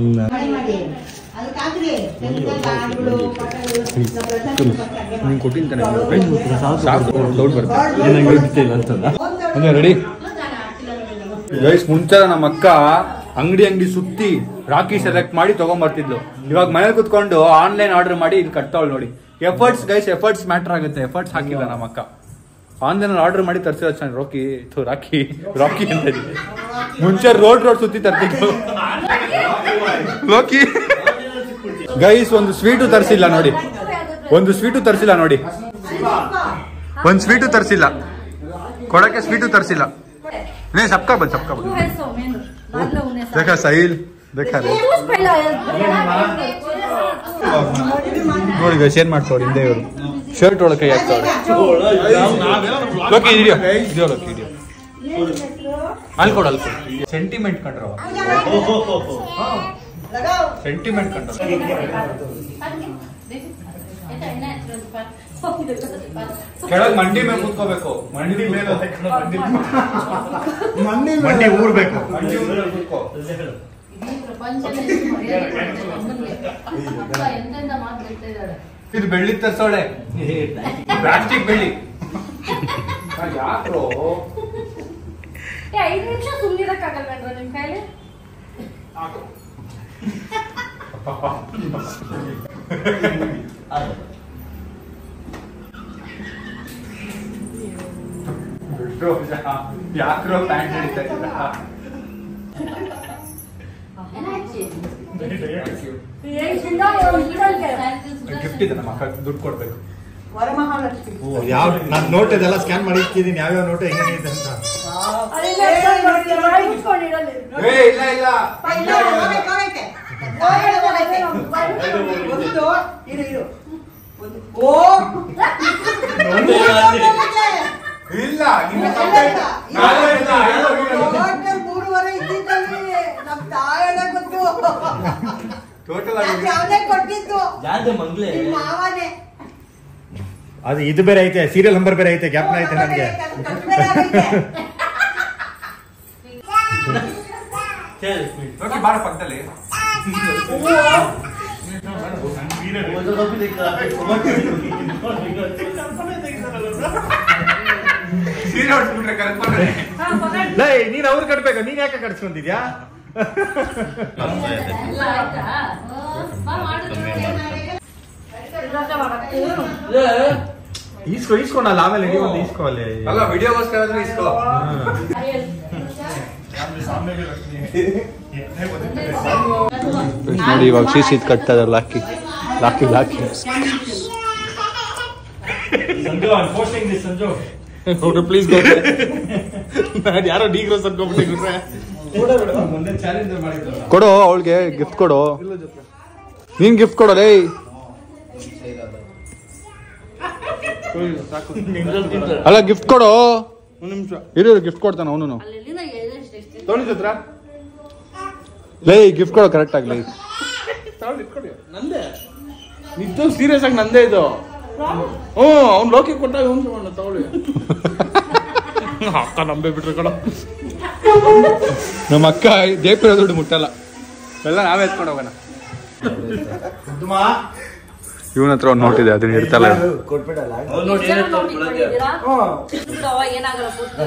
ನೀನು ಕೊಟ್ಟಿನ ತಾನೆ ಸಾಕು ಡೌಟ್ ಬರುತ್ತೆ ಅಂದ್ರೆ ರೆಡಿ ಗೈಸ್ ಮುಂಚೆ ನಮ್ಮ ಅಕ್ಕ ಅಂಗಡಿ ಅಂಗಡಿ ಸುತ್ತಿ ರಾಖಿ ಸೆಲೆಕ್ಟ್ ಮಾಡಿ ತಗೊಂಬರ್ತಿದ್ಲು ಇವಾಗ ಮನೇಲಿ ಕುತ್ಕೊಂಡು ಆನ್ಲೈನ್ ಆರ್ಡರ್ ಮಾಡಿ ಇಲ್ಲಿ ಕಟ್ತಾವಳು ನೋಡಿ ಎಫರ್ಟ್ಸ್ ಗೈಸ್ ಎಫರ್ಟ್ಸ್ ಮ್ಯಾಟರ್ ಆಗುತ್ತೆ ಎಫರ್ಟ್ಸ್ ಹಾಕಿಲ್ಲ ನಮ್ಮ ಅಕ್ಕ ಆನ್ಲೈನ್ ಆರ್ಡರ್ ಮಾಡಿ ತರ್ಸಿರೋ ಚೆನ್ನಾಗಿ ರಾಕಿ ಥು, ರಾಕಿ ರಾಕಿ ಅಂತ ಇದೆ. ಮುಂಚೆ ರೋಡ್ ರೋಡ್ ಸುತ್ತಿ ತರ್ತಿದ್ದು ಲೋಕಿ ಗೈಸ್ ಒಂದು ಸ್ವೀಟು ತರಿಸಿಲ್ಲ ನೋಡಿ ಒಂದು ಸ್ವೀಟು ತರಿಸಿಲ್ಲ ನೋಡಿ ಒಂದು ಸ್ವೀಟು ತರಿಸಿಲ್ಲ ಕೊಡಕ್ಕೆ ಸ್ವೀಟು ತರಿಸಿಲ್ಲ नहीं सबका बन सबका बन तू है सौमेन बाद में उन्हें देखा साहिल देखा रे उस पहला ನೋಡಿ ಗೈಸ್ ಏನ್ ಮಾಡ್ತಾವ್ರು ಹಿಂದೆ ಇವರು ಶರ್ಟ್ ಒಳಗೆ ಕೈ ಹಾಕ್ತಾವ್ರೆ ಲೋಕಿ ಇದೆಯೋ ಇದೆಯೋ ಲೋಕಿ ಇದೆಯೋ ಅಲ್ಲಿ ಕೊಡು ಅಲ್ಲಿ ಕೊಡು ಸೆಂಟಿಮೆಂಟ್ ಕಂಡ್ರವ ಸೆಂಟಿಮೆಂಟ್ ಕಂಡ್ರ ಕೆಳಗ್ ಮಂಡಿ ಮೇಲೆ ಕೂತ್ಕೋಬೇಕು ಮಂಡಿ ಮೇಲೆ ಮಂಡಿ ಊರ್ಬೇಕು ಮಂಡಿ ಮೇಲೆ ಕೂತ್ಕೋ ಎಂತೆಂತ ಮಾತು ಹೇಳ್ತಾ ಇದ್ದಾಳೆ ಇದು ಬೆಳ್ಳಿ ತರ್ಸೋಳೆ ಪ್ಲಾಸ್ಟಿಕ್ ಬೆಳ್ಳಿ ಯಾಕ್ರೋ ಏ ಐದು ನಿಮಿಷ ಸುಮ್ಮನಿರಕ್ಕಾಗಲ್ವೇನ್ರ ನಿಮ್ ಕೈಲಿ ಯಾಕ್ರೋ ಪ್ಯಾಂಟ್ ಹಿಡಿತಾ ಇದ್ದೀರಾ ಗಿಫ್ಟ್ ಇದೆ ನಮ್ಮ ಅಕ್ಕ ದುಡ್ಡು ಕೊಡ್ಬೇಕು ವರಮಹಾಲಕ್ಷ್ಮಿ ಯಾವ ನಾನು ನೋಟ್ ಇದೆಲ್ಲ ಸ್ಕ್ಯಾನ್ ಮಾಡಿ ಇಟ್ಟಿದ್ದೀನಿ ಯಾವ್ಯಾವ ನೋಟ್ ಹೆಂಗಿದೆ ಅಂತ ಏ ಇಲ್ಲ ಇಲ್ಲ ಇಲ್ಲ, ಹೋಗೈತೆ, ಹೋಗೈತೆ. ಹೋಗೈತೆ, ಹೋಗೈತೆ. ಒಂದು, ಇರು, ಇರು. ಒಂದು, ಓ! ಮೂರು ಹೋಗೈತೆ. ಇಲ್ಲ ನಿಮ್ಮ ಇಲ್ಲ, ತಪ್ಪೇ. ಇಲ್ಲ. ನಾಳೆ ಇಲ್ಲ, ಐದು ಹೋಗಿದೆ. ಟೋಟಲ್ ಮೂರುವರೆ ಇದ್ದಿದ್ದಲ್ಲಿ ನಮ್ ತಾಯಣ್ಣ ಗೊತ್ತು ಟೋಟಲ್ ಯಾಕೆ ಆಗಿ ಅವನೇ ಕೊಟ್ಟಿದ್ದು ನಿಮ್ ಮಾವನೇ ಅದು ಇದು ಬೇರೆ ಐತೆ ಸೀರಿಯಲ್ ನಂಬರ್ ಬೇರೆ ಐತೆ ಗ್ಯಾಪ್ ಐತೆ ನನಗೆ ಅದು ಕಟ್ಟು ಬೇರೆ ಆಗೈತೆ. ಬಾಳ ಪಕ್ಕದಲ್ಲಿ ಸೀರೆ ಹೊಡ್ಸ್ಬಿಟ್ರೆ ಕರ್ಕೊಂಡ್ರೆ ಲೇ ನೀನ್ ಅವ್ರು ಕಟ್ಬೇಕು ನೀನ್ ಯಾಕೆ ಕಟ್ಸ್ಕೊಂಡಿದ್ಯಾ ಈಸ್ಕೊ ಈಸ್ಕೊಂಡಲ್ಲ ಆಮೇಲೆ ನೀವು ಒಂದು ಈಸ್ಕೊ ಅಲ್ಲಿ ಅಲ್ಲ ವಿಡಿಯೋಗೋಸ್ಕರ ಆದ್ರೂ ಇಸ್ಕೋ ನೋಡಿ ಇವಾಗ ಸಿ ಸಿ ಕಟ್ತಾ ಇದಾರೆ ಲಾಕಿ ಲಾಕಿ ಲಾಕಿ ಸಂಜು ಪೋಸ್ಟಿಂಗ್ ದಿಸ್ ಸಂಜು ನೋಡ್ರಿ ಪ್ಲೀಸ್ ನಾನು ಯಾರೋ ಡೀಗ್ರೋ ಸರ್ಕೊಂಡ್ಬಿಟ್ಟಿದ್ರೆ ಮುಂದೆ ಚಾಲೆಂಜ್ ಮಾಡಿದ್ರು ಕೊಡು ಅವಳಿಗೆ ಗಿಫ್ಟ್ ಕೊಡು ನೀನ್ ಗಿಫ್ಟ್ ಕೊಡು ಲೇ ಸಾಕು ಅಲ್ಲ ಗಿಫ್ಟ್ ಕೊಡು ಒಂದು ನಿಮಿಷ ಇರು ಗಿಫ್ಟ್ ಕೊಡ್ತಾನೆ ಅವನು ತೊಳಿ ಜೊತ್ರ ಲೇ ಗಿಫ್ಟ್ ಕೊಡು ಕರೆಕ್ಟ್ ಆಗ್ಲಿ ತಗೊಳ್ಳಿ ಇಟ್ಕೊಳ್ಳಿ ನಂದೇ ನಿಜ ಸೀರಿಯಸ್ ಆಗಿ ನಂದೇ ಇದು ಹ್ಞೂ ಅವ್ನು ಲೋಕಿ ಕೊಟ್ಟಾಗ ಹ್ಞೂ ತಗೊಂಡ ತಗೊಳ್ಳಿ ಅಕ್ಕ ನಂಬೇ ಬಿಟ್ರೆ ಕಣ ನಮ್ಮ ಅಕ್ಕ ದೇಪಿರೋ ದುಡ್ಡು ಮುಟ್ಟಲ್ಲ ಎಲ್ಲ ನಾವೇ ಎತ್ಕೊಂಡು ಹೋಗೋಣ ಇವನ ಹತ್ರ ಒಂದು ನೋಟಿದೆ ಅದನ್ನ ಇರ್ತಲ್ಲ ಏನಾಗಲ್ಲ ಪೂರ್ತಿ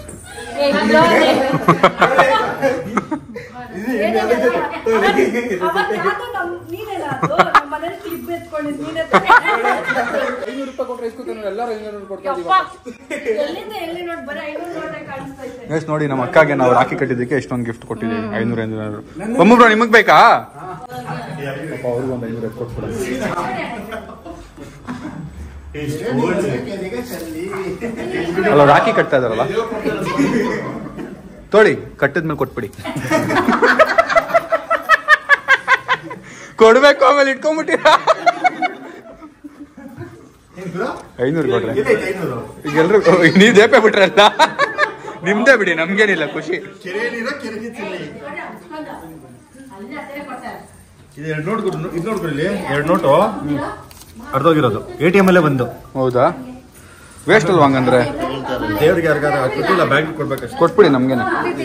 ಐನೂರು ರೂಪಾಯಿ ಕೊಟ್ರೆ ಇಸ್ಕೊತಾನೆ ಎಲ್ಲರೂ ಐನೂರು ಕೊಡ್ತಾರೆ ಎಲ್ಲಿಂದ ಎಲ್ಲಿ ನೋಡಿ ಬರೀ ಐನೂರು ನೋಟೆ ಕಾಣಿಸ್ತಾ ಐತೆ ಗೈಸ್ ನೋಡಿ ನಮ್ಮ ಅಕ್ಕಗೆ ನಾವು ರಾಖಿ ಕಟ್ಟಿದ್ದಕ್ಕೆ ಎಷ್ಟೊಂದು ಗಿಫ್ಟ್ ಕೊಟ್ಟಿದ್ದೀವಿ ಐನೂರು ಐನೂರು ಒಮ್ಮೊಬ್ರು ನಿಮಗ್ ಬೇಕಾ ಪಾಪ ಅವ್ರಿಗೂ ಒಂದು ಐನೂರು ಕೊಟ್ಬಿಡ ಅಲ್ಲ ರಾಖಿ ಕಟ್ತಾ ಇದಾರಲ್ಲ ತೋಳಿ ಕಟ್ಟಿದ್ಮೇಲೆ ಕೊಟ್ಬಿಡಿ ಕೊಡ್ಬೇಕು ಆಮೇಲೆ ಇಟ್ಕೊಂಡ್ಬಿಟ್ಟಿರಾ ಐನೂರು ಕೊಟ್ರೆ ಈಗ ಎಲ್ರು ನೀವ್ ದೇಪೆ ಬಿಟ್ರಲ್ಲ ನಿಮ್ದೇ ಬಿಡಿ ನಮ್ಗೇನಿಲ್ಲ ಖುಷಿ ಇದು ಎರಡು ನೋಟ್ ಕೊಡು ಇದು ನೋಡ್ಕೊಳ್ಳಿ ಎರಡು ನೋಟು ಅರ್ಧೋಗಿರೋದು ಎ ಟಿ ಎಮ್ ಅಲ್ಲೇ ಬಂದು ಹೌದಾ ವೇಸ್ಟ್ ಅಲ್ವಾ ಹಂಗಂದ್ರೆ ದೇವ್ರಿಗೆ ಯಾರಿಗಾರ ಕೊಟ್ಟಿಲ್ಲ ಬ್ಯಾಂಕ್ ಕೊಡ್ಬೇಕಷ್ಟೇ ಕೊಟ್ಬಿಡಿ ನಮ್ಗೇನೆ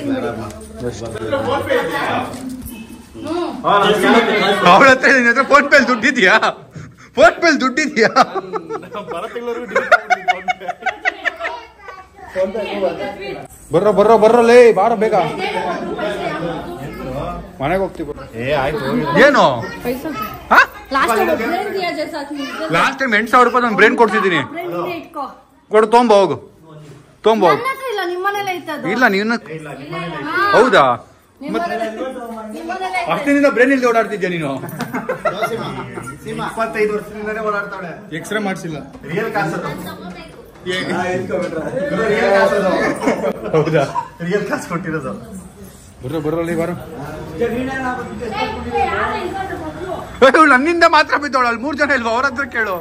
ಅವಳ ಹತ್ರ ನಿನ್ ಹತ್ರ ಫೋನ್ ಪೇಲ್ ದುಡ್ಡಿದ್ಯಾ ಫೋನ್ ಪೇಲ್ ದುಡ್ಡಿದ್ಯಾ ಬರ್ರೋ ಬರ್ರೋ ಬರ್ರೋ ಲೇ ಬಾರೋ ಬೇಗ ಮನೆಗೆ ಹೋಗ್ತೀವಿ ಬರ್ರೋ. ಏ ಆಯ್ತು ಏನು ಲಾಸ್ಟ್ ಬ್ರೇನ್ ದಿಯಾ ಜೈಸಾ ಲಾಸ್ಟ್ ಟೈಮ್ ಎಂಟು ಸಾವಿರ ರೂಪಾಯಿ ನಾನು ಬ್ರೇನ್ ಕೊಡ್ತಿದ್ದೀನಿ ಬ್ರೇನ್ ಇಟ್ಕೋ ಕೊಡು ತೊಂಬ ಹೋಗು ತೊಂಬ ಹೋಗು ನನ್ನ ಹತ್ರ ಇಲ್ಲ ನಿಮ್ಮನೇಲೆ ಇತ್ತದು ಇಲ್ಲ ನೀನು ಹೌದಾ ನಿಮ್ಮನೇಲೆ ನಿಮ್ಮನೇಲೆ ಅಷ್ಟಿನಿಂದ ಬ್ರೇನ್ ಇಲ್ದೆ ಓಡಾಡ್ತಿದ್ಯಾ ನೀನು ಇಪ್ಪತ್ತೈದು ವರ್ಷದಿಂದನೇ ಓಡಾಡ್ತಾಳೆ ಎಕ್ಸ್ರೇ ಮಾಡಿಸಿಲ್ಲ ರಿಯಲ್ ಕಾಸು ಹೌದಾ ರಿಯಲ್ ಕಾಸು ಕೊಟ್ಟಿರೋದು ಬರ್ರೋ ಬರ್ರಲ್ಲಿ ಬಾರೋ ಯಾರು ಇಲ್ವಲ್ಲ ಮೊದ್ಲು? ಇವಳು ನನ್ನಿಂದ ಮಾತ್ರ ಬಿದ್ದವಳು ಅಲ್ಲಿ ಮೂರ್ ಜನ ಇಲ್ವಾ ಅವ್ರ ಹತ್ರ ಕೇಳು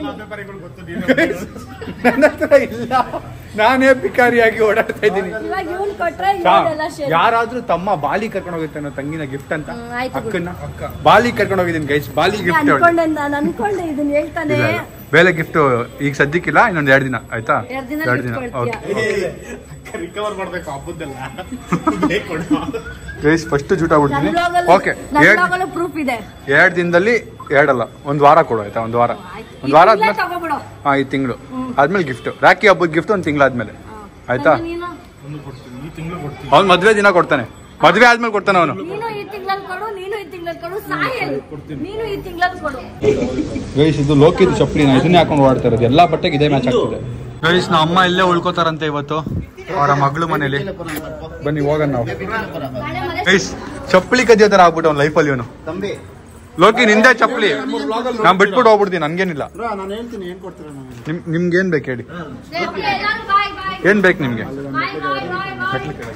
ನನ್ನ ಹತ್ರ ಇಲ್ಲ ನಾನೇ ಪಿಕಾರಿಯಾಗಿ ಓಡಾಡ್ತಾ ಇದ್ದೀನಿ ಇವಾಗ ಇವ್ನ್ ಕೊಟ್ರೆ ಇವನ್ನೆಲ್ಲ ಶೇರ್ ಯಾರಾದ್ರೂ ತಮ್ಮ ಬಾಲಿ ಕರ್ಕೊಂಡು ಹೋಗುತ್ತೆ ಅನ್ನೋ ತಂಗಿನ ಗಿಫ್ಟ್ ಅಂತ ಹ್ಮ್, ಆಯ್ತು ಅಕ್ಕನ್ನ ಬಾಲಿ ಕರ್ಕೊಂಡು ಹೋಗಿದ್ದೀನಿ ಗೈಸ್ ಬಾಲಿ ಗಿಫ್ಟ್ ಅನ್ಕೊಂಡೆ ನಾನು ಅನ್ಕೊಂಡೆ ಇದನ್ನ ಹೇಳ್ತಾನೆ ಬೇರೆ ಗಿಫ್ಟ್ ಈಗ ಸದ್ಯಕ್ಕಿಲ್ಲ ಇನ್ನೊಂದ್ ಎರಡು ದಿನ ಆಯ್ತಾ ಎರಡ್ ದಿನ ಎರಡು gift ದಿನ ಕೊಡ್ತೀಯ. ಓಕೆ ರಿಕವರ್ ಮಾಡ್ಬೇಕು ಹಬ್ಬದ್ದೆಲ್ಲ ಬೇಗ ಕೊಡು ಗೈಸ್ ಫಸ್ಟ್ ಜೂಟ ನನ್ ಬಿಡ್ತೀನಿ ಬ್ಲಾಗಲ್ಲೂ ಓಕೆ ನನ್ ಎರಡು ಬ್ಲಾಗಲ್ಲೂ ಪ್ರೂಫ್ ಇದೆ ಎರಡು ದಿನದಲ್ಲಿ ಎರಡಲ್ಲ ಒಂದ್ ವಾರ ಕೊಡು ಆಯ್ತಾ ಒಂದ್ ವಾರ ಒಂದ್ ವಾರ ಇಲ್ಲೇ ಆದ್ಮೇಲೆ ತಗೋಬಿಡು ಹಾ ಈ ತಿಂಗಳು ಆದ್ಮೇಲೆ ಗಿಫ್ಟ್ ರಾಖಿ ಹಬ್ಬದ ಗಿಫ್ಟ್ ಒಂದ್ ತಿಂಗಳಾದ್ಮೇಲೆ ಆಯ್ತಾ ಮತ್ತೆ ನೀನು ಅವ್ನ್ ಮದ್ವೆ ದಿನ ಕೊಡ್ತಾನೆ ಮದ್ವೆ ಆದ್ಮೇಲೆ ಕೊಡ್ತಾನೆ ಅವನು ನೀನು ಈ ತಿಂಗಳಲ್ಲಿ ಕೊಡು ನೀನು ಈ ತಿಂಗಳಲ್ಲಿ ಕೊಡು ಸಾಯಲ್ ನೀನು ಈ ತಿಂಗಳಲ್ಲಿ ಕೊಡು ಗೈಸ್ ಇದು ಲೋಕಿದ್ ಚಪ್ಪಲಿ ನಾ ಇದನ್ನೇ ಹಾಕೊಂಡು ಓಡಾಡ್ತಾ ಇರೋದು ಎಲ್ಲಾ ಬಟ್ಟೆಗೆ ಇದೇ ಮ್ಯಾಚ್ ಆಗ್ತಿದೆ ಗೈಸ್ ನಮ್ಮ ಅಮ್ಮ ಇಲ್ಲೇ ಉಳ್ಕೋತಾರಂತೆ ಇವತ್ತು ಅವರ ಮಗಳು ಮನೇಲಿ ಬನ್ನಿ ಹೋಗೋಣ ನಾವು ಗೈಸ್ ಚಪ್ಪಲಿ ಕದಿಯೋ ತರ ಆಗ್ಬಿಟ್ಟು ಅವ್ನ ಲೈಫಲ್ಲಿ ಇವನು ಲೋಕಿ ನಿಂದೆ ಚಪ್ಪಲಿ ನಾನ್ ಬಿಟ್ಬಿಟ್ಟು ಹೋಗ್ಬಿಡ್ತೀನಿ ನನ್ಗೇನಿಲ್ಲ ನಾನು ಹೇಳ್ತೀನಿ ಏನ್ ಕೊಡ್ತೀರಾ ನನಗೆ ನಿಮ್ ನಿಮ್ಗೇನ್ ಬೇಕು ಹೇಳಿ ಬಾಯ್ ಬಾಯ್ ಏನ್ ಬೇಕು ನಿಮ್ಗೆ ಬಾಯ್ ಬಾಯ್ ಬಾಯ್ ಬಾಯ್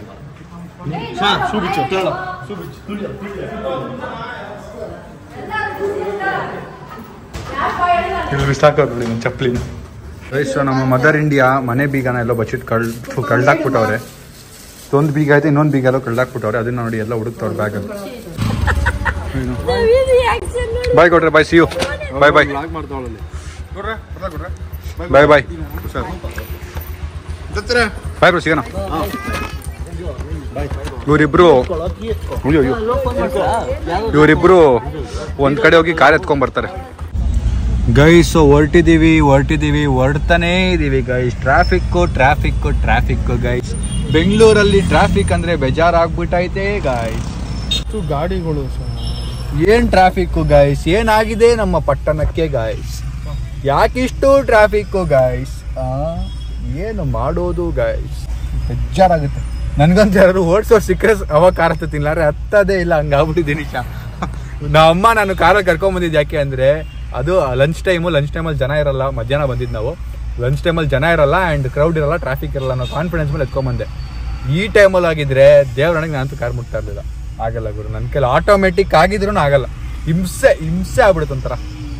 ಇಲ್ಲಿ ಬಿಸಾಕೋದ್ಬಿಡಿ ನನ್ನ ಚಪ್ಪಲಿನ ಸೊ ನಮ್ಮ ಮದರ್ ಇಂಡಿಯಾ ಮನೆ ಬೀಗನ ಎಲ್ಲೋ ಬಚ್ಚಿಟ್ಟು ಕಳ್ ಕಳ್ದಾಕ್ಬಿಟ್ಟವ್ರೆ ಒಂದು ಬೀಗ ಐತೆ ಇನ್ನೊಂದು ಬೀಗ ಎಲ್ಲೋ ಕಳ್ದಾಕ್ಬಿಟ್ಟವ್ರೆ ಅದನ್ನ ನೋಡಿ ಎಲ್ಲ ಹುಡುಕ್ತವ್ರೆ ಬ್ಯಾಗಲ್ಲಿ ಬಾಯ್ ಕೊಡ್ರೆ bye see you bye bye bye bye bye bro ಸಿಗೋಣ ಇವರಿಬ್ರು ಅಯ್ಯೋ ಅಯ್ಯೋ ಇವರಿಬ್ರು ಒಂದ್ ಕಡೆ ಹೋಗಿ ಕಾರ್ ಎತ್ಕೊಂಡ್ ಬರ್ತಾರೆ ಗೈಸ್ ಹೊರಟಿದೀವಿ ಹೊರಟಿದೀವಿ ಹೊರಡ್ತಾನೇ ಇದೀವಿ guys traffic traffic traffic guys ಬೆಂಗಳೂರಲ್ಲಿ ಟ್ರಾಫಿಕ್ ಅಂದ್ರೆ ಬೇಜಾರಾಗ್ಬಿಟ್ಟೈತೆ ಗೈಸ್ ಗಾಡಿಗಳು ಏನ್ ಟ್ರಾಫಿಕ್ ಗೈಸ್ ಏನಾಗಿದೆ ನಮ್ಮ ಪಟ್ಟಣಕ್ಕೆ ಗೈಸ್ ಯಾಕಿಷ್ಟು ಟ್ರಾಫಿಕ್ ಗೈಸ್ ಏನು ಮಾಡೋದು ಗೈಸ್ ಬೇಜಾರಾಗುತ್ತೆ ನನ್ಗಂತ ಯಾರು ಓಡಿಸೋರು ಸಿಕ್ಕರೆ ಅವಾಗ ಕಾರ್ ಹತ್ತತಿಲ್ಲ ಹತ್ತದೇ ಇಲ್ಲ ಹಂಗಾಗ್ಬಿಟ್ಟಿದ್ದೀನಿ ಶಾ ನಮ್ಮ ಅಮ್ಮ ನಾನು ಕಾರಲ್ಲಿ ಕರ್ಕೊಂಡ್ ಬಂದಿದ್ದು ಯಾಕೆ ಅಂದ್ರೆ ಅದು ಲಂಚ್ ಟೈಮು ಲಂಚ್ ಟೈಮಲ್ಲಿ ಜನ ಇರಲ್ಲ ಮಧ್ಯಾಹ್ನ ಬಂದಿದ್ದು ನಾವು ಲಂಚ್ ಟೈಮಲ್ಲಿ ಜನ ಇರಲ್ಲ ಆ್ಯಂಡ್ ಕ್ರೌಡ್ ಇರಲ್ಲ ಟ್ರಾಫಿಕ್ ಇರಲ್ಲ ಅನ್ನೋ ಕಾನ್ಫಿಡೆನ್ಸ್ ಮೇಲೆ ಎತ್ಕೊಂಬಂದೆ ಈ ಟೈಮಲ್ಲಿ ಆಗಿದ್ರೆ ದೇವ್ರಣೆಗೆ ನಾನಂತೂ ಕಾರ್ ಮುಟ್ತಾ ಇರಲಿಲ್ಲ ಆಗಲ್ಲ ಗುರು ನನ್ನ ಕೈಲಿ ಆಟೋಮೆಟಿಕ್ ಆಗಿದ್ರು ಆಗಲ್ಲ ಹಿಂಸೆ ಹಿಂಸೆ ಆಗ್ಬಿಡುತ್ತೆ ಒಂಥರ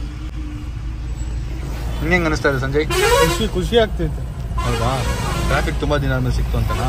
ಹಿಂಗೆ ಅನಿಸ್ತಾ ಇದೆ ಸಂಜಯ್ ಖುಷಿ ಖುಷಿ ಆಗ್ತೈತೆ ಹೌದಾ ಟ್ರಾಫಿಕ್ ತುಂಬಾ ದಿನ ಆದ್ಮೇಲೆ ಸಿಕ್ತು ಅಂತನಾ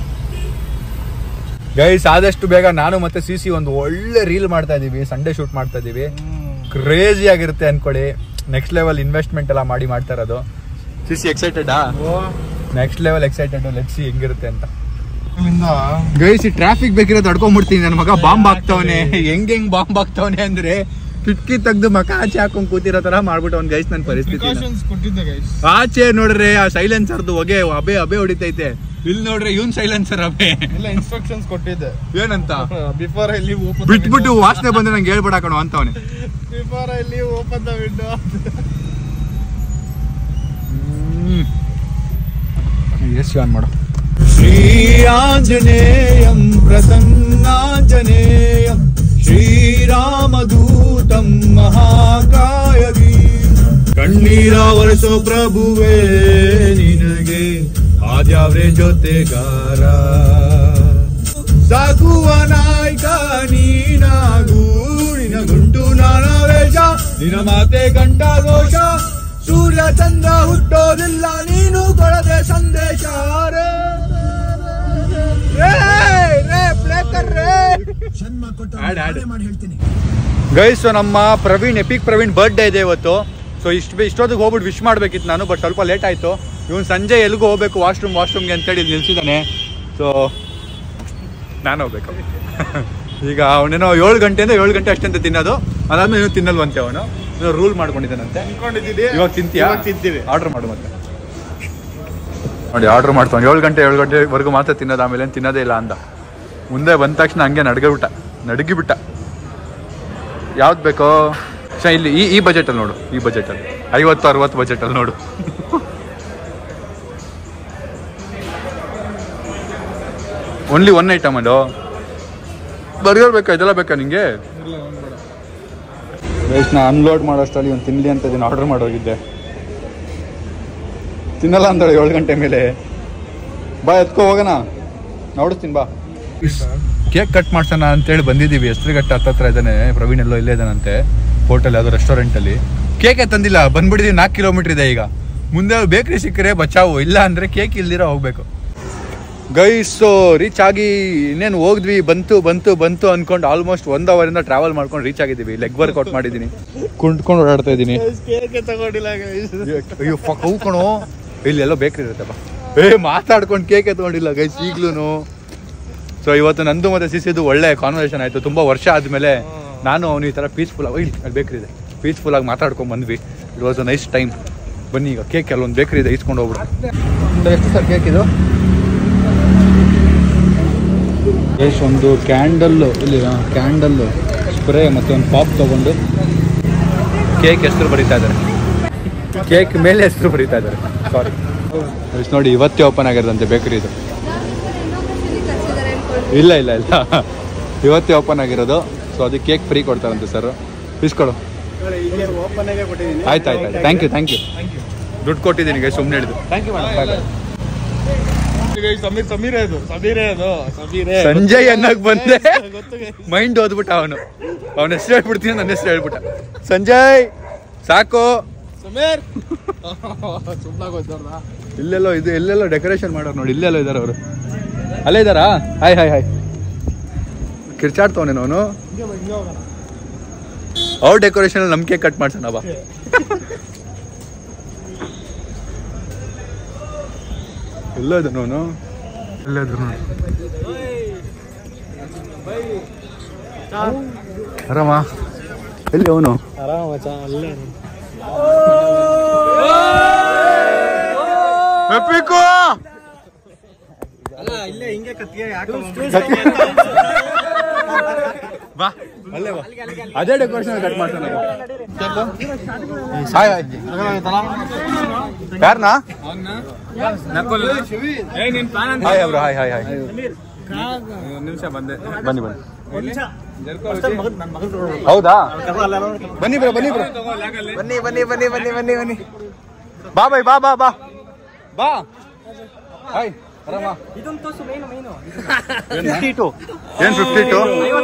ಗೈಸ್ ಆದಷ್ಟು ಬೇಗ ನಾನು ಮತ್ತೆ ಸಿ ಸಿ ಒಂದು ಒಳ್ಳೆ ರೀಲ್ ಮಾಡ್ತಾ ಇದೀವಿ ಸಂಡೇ ಶೂಟ್ ಮಾಡ್ತಾ ಇದೀವಿ ಕ್ರೇಜಿ ಆಗಿರುತ್ತೆ ಅನ್ಕೊಳ್ಳಿ ನೆಕ್ಸ್ಟ್ ಲೆವೆಲ್ ಇನ್ವೆಸ್ಟ್ಮೆಂಟ್ ಎಲ್ಲ ಮಾಡಿ ಮಾಡ್ತಾ ಇರೋದು ಸಿ ಸಿ ಎಕ್ಸೈಟೆಡಾ next level excited let see ಹೆಂಗಿರುತ್ತೆ ಅಂತ ಗೈಸ್ ಈ ಟ್ರಾಫಿಕ್ ಬೇಕಿರೋ ತಡ್ಕೊಂಡ್ಬಿಡ್ತೀನಿ ನನ್ನ ಮಗ ಬಾಂಬ್ ಹಾಕ್ತವನೆ ಹೆಂಗ್ ಹೆಂಗ್ ಬಾಂಬ್ ಹಾಕ್ತವನೆ ಅಂದ್ರೆ ಕಿಟಕಿ ತೆಗ್ದು ಮಕ ಆಚೆ ಹಾಕೊಂಡ್ ಕೂತಿರೋ ತರ ಮಾಡ್ಬಿಟ್ಟು ಅವ್ನ್ ಗೈಸ್ ನನ್ನ ಪರಿಸ್ಥಿತಿ ಕೊಟ್ಟಿದ್ದೆ ಗೈಸ್ ಆಚೆ ನೋಡ್ರೆ ಆ ಸೈಲೆನ್ಸರ್ದು ಹೊಗೆ ಅಬೆ ಅಬೆ ಹೊಡಿತೈತೆ ಇಲ್ಲಿ ನೋಡ್ರೆ ಇವನ್ ಸೈಲೆನ್ಸರ್ ಅಬೆ ಎಲ್ಲ ಇನ್ಸ್ಟ್ರಕ್ಷನ್ಸ್ ಕೊಟ್ಟಿದ್ದೆ ಏನಂತ ಬಿಫೋರ್ ಐ ಲೀವ್ ಓಪನ್ ಬಿಟ್ಬಿಟ್ಟು ವಾಸನೆ ಬಂದ್ರೆ ನಂಗೆ ಹೇಳ್ಬೇಡ ಕಣೋ ಅಂತವನೆ before I leave open the window ಎಸ್ ಆನ್ ಮಾಡು ಶ್ರೀರಾಂಜನೇಯಂ ಪ್ರಸನ್ನಾಂಜನೇಯಂ ಶ್ರೀರಾಮದೂತಂ ಮಹಾಕಾಯಗಿ ಕಣ್ಣೀರ ಒರೆಸೋ ಪ್ರಭುವೇ ನಿನಗೆ ಆದ್ಯಾವ್ರೆ ಜೊತೆಗಾರ ಸಾಕುವ ನಾಯಕ ನೀನಾಗೂ ನಿನ ಗುಂಟು ನಾನಾವೇಶ ನಿನ ಮಾತೆ ಗಂಟ ಘೋಷ ಸೂರ್ಯ ಚಂದ್ರ ಹುಟ್ಟೋದಿಲ್ಲ ನೀನು ಕೊಡದೆ ಸಂದೇಶ ರೇ, ರೇ, ರೇ, play ಕರ್ ರೇ. ಹಾಡ್, ಹಾಡ್. ಗೈಸ್ ನಮ್ಮ ಪ್ರವೀಣ್ ಎಪಿಕ್ ಪ್ರವೀಣ್ ಬರ್ಡೇ ಇದೆ ಇವತ್ತು ಸೊ ಇಷ್ಟು ಇಷ್ಟೊತ್ತಿಗೆ ಹೋಗ್ಬಿಟ್ಟು ವಿಶ್ ಮಾಡ್ಬೇಕಿತ್ತು ನಾನು ಬಟ್ ಸ್ವಲ್ಪ ಲೇಟ್ ಆಯಿತು ಇವನು ಸಂಜೆ ಎಲ್ಲಿಗೂ ಹೋಗ್ಬೇಕು ವಾಶ್ರೂಮ್ ವಾಶ್ರೂಮ್ಗೆ ಅಂತೇಳಿ ನಿಲ್ಸಿದ್ದಾನೆ ಸೊ ನಾನು ಹೋಗ್ಬೇಕು ಈಗ ಅವನೇನೋ ಏಳು ಗಂಟೆಯಿಂದ ಏಳು ಗಂಟೆ ಅಷ್ಟಂತ ತಿನ್ನೋದು ಅದಾದ್ಮೇಲೆ ಏನು ತಿನ್ನಲ್ವಂತೆ ಅವನು ರೂಲ್ ಮಾಡ್ಕೊಂಡಿದ್ದಾನಂತೆ ಅನ್ಕೊಂಡಿದ್ದೀನಿ ಇವಾಗ ತಿಂತೀಯಾ ಇವಾಗ ತಿಂತೀವಿ ಆರ್ಡರ್ ಮಾಡು ಮತ್ತೆ ನೋಡಿ ಆರ್ಡರ್ ಮಾಡ್ತಾನೆ ಏಳು ಗಂಟೆ ಏಳು ಗಂಟೆವರೆಗೂ ಮಾತ್ರ ತಿನ್ನೋದು ಆಮೇಲೆ ಏನ್ ತಿನ್ನೋದೇ ಇಲ್ಲ ಅಂದ ಮುಂದೆ ಬಂದ ತಕ್ಷಣ ಹಂಗೆ ನಡ್ಗಿಬಿಟ್ಟ ನಡಗಿಬಿಟ್ಟ ಯಾವ್ದು ಬೇಕೋ ಸ ಇಲ್ಲಿ ಈ ಈ ಬಜೆಟಲ್ಲಿ ನೋಡು ಈ ಬಜೆಟಲ್ಲಿ ಐವತ್ತು ಅರವತ್ತು ಬಜೆಟಲ್ಲಿ ನೋಡು ಓನ್ಲಿ ಒನ್ ಐಟಮ್ ಅಲ್ಲೋ ಬರ್ಗರ್ ಬೇಕಾ ಇದೆಲ್ಲ ಬೇಕಾ ನಿಂಗೆ ವೇಸ್ಟ್ ನಾ ಅನ್ಲೋಡ್ ಮಾಡೋಷ್ಟರಲ್ಲಿ ಒಂದು ತಿನ್ಲಿ ಅಂತ ಇದನ್ನು ಆರ್ಡರ್ ಮಾಡೋಗಿದ್ದೆ ತಿನ್ನಲ್ಲ ಅಂತಾಳೆ ಏಳು ಗಂಟೆ ಮೇಲೆ ಬಾ ಎತ್ಕೋ ಹೋಗೋಣ ನೋಡಿಸ್ತೀನಿ ಬಾ ಕೇಕ್ ಕಟ್ ಮಾಡ್ಸೋಣ ಅಂತೇಳಿ ಬಂದಿದ್ದೀವಿ ಹೆಸ್ರುಘಟ್ಟ ಹತ್ತತ್ರ ಇದ್ದಾನೆ ಪ್ರವೀಣ್ ಎಲ್ಲೋ ಇಲ್ಲೇ ಇದ್ದಾನಂತೆ ಹೋಟೆಲ್ ಯಾವುದೋ ರೆಸ್ಟೋರೆಂಟಲ್ಲಿ ಕೇಕೆ ತಂದಿಲ್ಲ ಬಂದ್ಬಿಟ್ಟಿದ್ದೀವಿ ನಾಲ್ಕು ಕಿಲೋಮೀಟರ್ ಇದೆ ಈಗ ಮುಂದೆ ಬೇಕ್ರಿ ಸಿಕ್ಕರೆ ಬಚಾವು ಇಲ್ಲ ಅಂದರೆ ಕೇಕ್ ಇಲ್ದಿರ ಹೋಗ್ಬೇಕು ಗೈಸು ರೀಚ್ ಆಗಿ ಇನ್ನೇನು ಹೋಗಿದ್ವಿ ಬಂತು ಬಂತು ಬಂತು ಅನ್ಕೊಂಡು ಆಲ್ಮೋಸ್ಟ್ ಒಂದ್ ಅವರಿಂದ ಟ್ರಾವೆಲ್ ಮಾಡ್ಕೊಂಡು ರೀಚ್ ಆಗಿದ್ದೀವಿ ಲೆಗ್ ವರ್ಕೌಟ್ ಮಾಡಿದ್ದೀನಿ ಕುಂಟ್ಕೊಂಡು ಓಡಾಡ್ತಾ ಇದ್ದೀನಿ ಕೇಕೆ ತಗೊಂಡಿಲ್ಲ ಗೈಸ್ ಅಯ್ಯೋ ಫಕ್ ಅವು ಕಣೋ ಇಲ್ಲಿ ಎಲ್ಲೋ ಬೇಕ್ರಿ ಇರುತ್ತಪ್ಪ ಏ ಮಾತಾಡ್ಕೊಂಡು ಕೇಕ್ ಎತ್ಕೊಂಡಿಲ್ಲ ಗೈಸ್ ಈಗ್ಲೂ ಸೊ ಇವತ್ತು ನಂದು ಮತ್ತೆ ಸಿಸಿದು ಒಳ್ಳೆ ಕಾನ್ವರ್ಸೇಷನ್ ಆಯ್ತು ತುಂಬಾ ವರ್ಷ ಆದ್ಮೇಲೆ ನಾನು ಅವನು ಈ ತರ ಪೀಸ್ಫುಲ್ ಆಗಿ ಇಲ್ಲಿ ಬೇಕ್ರಿ ಇದೆ ಪೀಸ್ಫುಲ್ ಆಗಿ ಮಾತಾಡ್ಕೊಂಡು ಬಂದ್ವಿ it was a nice time ಬನ್ನಿ ಈಗ ಕೇಕ್ ಅಲ್ಲೊಂದು ಬೇಕ್ರಿ ಇದೆ ಇಸ್ಕೊಂಡು ಹೋಗ್ಬಿಟ್ಟು ಎಷ್ಟು ಸರ್ ಕೇಕ್ ಇದು ಗೈಸ್ ಒಂದು ಕ್ಯಾಂಡಲ್ಲು ಇಲ್ಲಿ ಕ್ಯಾಂಡಲ್ಲು ಸ್ಪ್ರೇ ಮತ್ತು ಒಂದು ಪಾಪ್ ತಗೊಂಡು ಕೇಕ್ ಹೆಸರು ಬರೀತಾ ಇದ್ದಾರೆ ಕೇಕ್ ಮೇಲೆ ಹೆಸರು ಬರೀತಾ ಇದ್ದಾರೆ ಸಾರಿ ನೋಡಿ ಇವತ್ತೇ ಓಪನ್ ಆಗಿರೋದಂತೆ ಬೇಕರಿ ಇದು ಇಲ್ಲ ಇಲ್ಲ ಇಲ್ಲ ಇವತ್ತೇ ಓಪನ್ ಆಗಿರೋದು ಸೊ ಅದಕ್ಕೆ ಕೇಕ್ ಫ್ರೀ ಕೊಡ್ತಾರಂತೆ ಸರ್ ಇಸ್ಕೊಡು ಆಯ್ತು ಆಯ್ತು ಆಯ್ತು ಥ್ಯಾಂಕ್ ಯು ಥ್ಯಾಂಕ್ ಯು ದುಡ್ಡು ಕೊಟ್ಟಿದ್ದೀನಿ ಗೈ ಸುಮ್ಮನೆ ಹಿಡಿದು ಥ್ಯಾಂಕ್ ಯು ಮೇಡಮ್ ಸಮೀರ್ ಸಮೀರೇ ಅದು ಸಮೀರೇ ಅದು ಸಮೀರೇ ಸಂಜಯ್ ಅನ್ನಕ್ ಬಂದೆ ಮೈಂಡ್ ಓದ್ಬಿಟ್ಟ ಅವನು ಅವನ ಹೆಸರು ಹೇಳ್ಬಿಡ್ತೀನಿ ನನ್ನ ಹೆಸರು ಹೇಳ್ಬಿಟ್ಟ ಸಂಜಯ್ ಸಾಕು ಸಮೀರ್ ಸುಮ್ಮನಾಗೋಯ್ತವ್ರಲ್ಲ ಇಲ್ಲೆಲ್ಲೋ ಇದು ಎಲ್ಲೆಲ್ಲೋ ಡೆಕೋರೇಷನ್ ಮಾಡೋರು ನೋಡಿ ಇಲ್ಲೆಲ್ಲೋ ಇದಾರೆ ಅವರು ಅಲ್ಲೇ ಇದ್ದಾರಾ ಹಾಯ್ ಹಾಯ್ ಹಾಯ್ ಕಿರ್ಚಾಡ್ತವನೇನು ಅವನು ಅವ್ರ ಡೆಕೋರೇಷನ್ ನಮ್ ಕೇಕ್ ಕಟ್ ಮಾಡ್ಸೋಣ ಬಾ ಎಲ್ಲ ಇದ್ದಾನೆ ಅವನು ಎಲ್ಲ ಇದ್ರು ನೋಡಿ ಆರಾಮ ಎಲ್ಲಿ ಅವನು ಎಪಿಕೋ ಬಾ ಅಲ್ಲೇ ಬಾ ಅದೇ ಡೆಕೋರೇಷನ್ ಕಟ್ ಮಾಡ್ತಾನೆ ಹಾಯ್ ಹಾಯ್ ಯಾರನಾ ಹಾಯ್ ಅವ್ರು ಹಾಯ್ ಹಾಯ್ ಹಾಯ್ ನಿಮಿಷ ಬಂದೆ ಬನ್ನಿ ಬನ್ನಿ ಹೌದಾ ಬನ್ನಿ ಬ್ರೋ ಬನ್ನಿ ಬ್ರೋ ಬನ್ನಿ ಬನ್ನಿ ಬನ್ನಿ ಬನ್ನಿ ಬನ್ನಿ ಬನ್ನಿ ಬಾ ಬೈ ಬಾ ಬಾ ಬಾ ಬಾ ಹಾಯ್ ಆರಾಮ ಫಿಫ್ಟಿ ಟು ಏನ್ ಫಿಫ್ಟಿ ಟು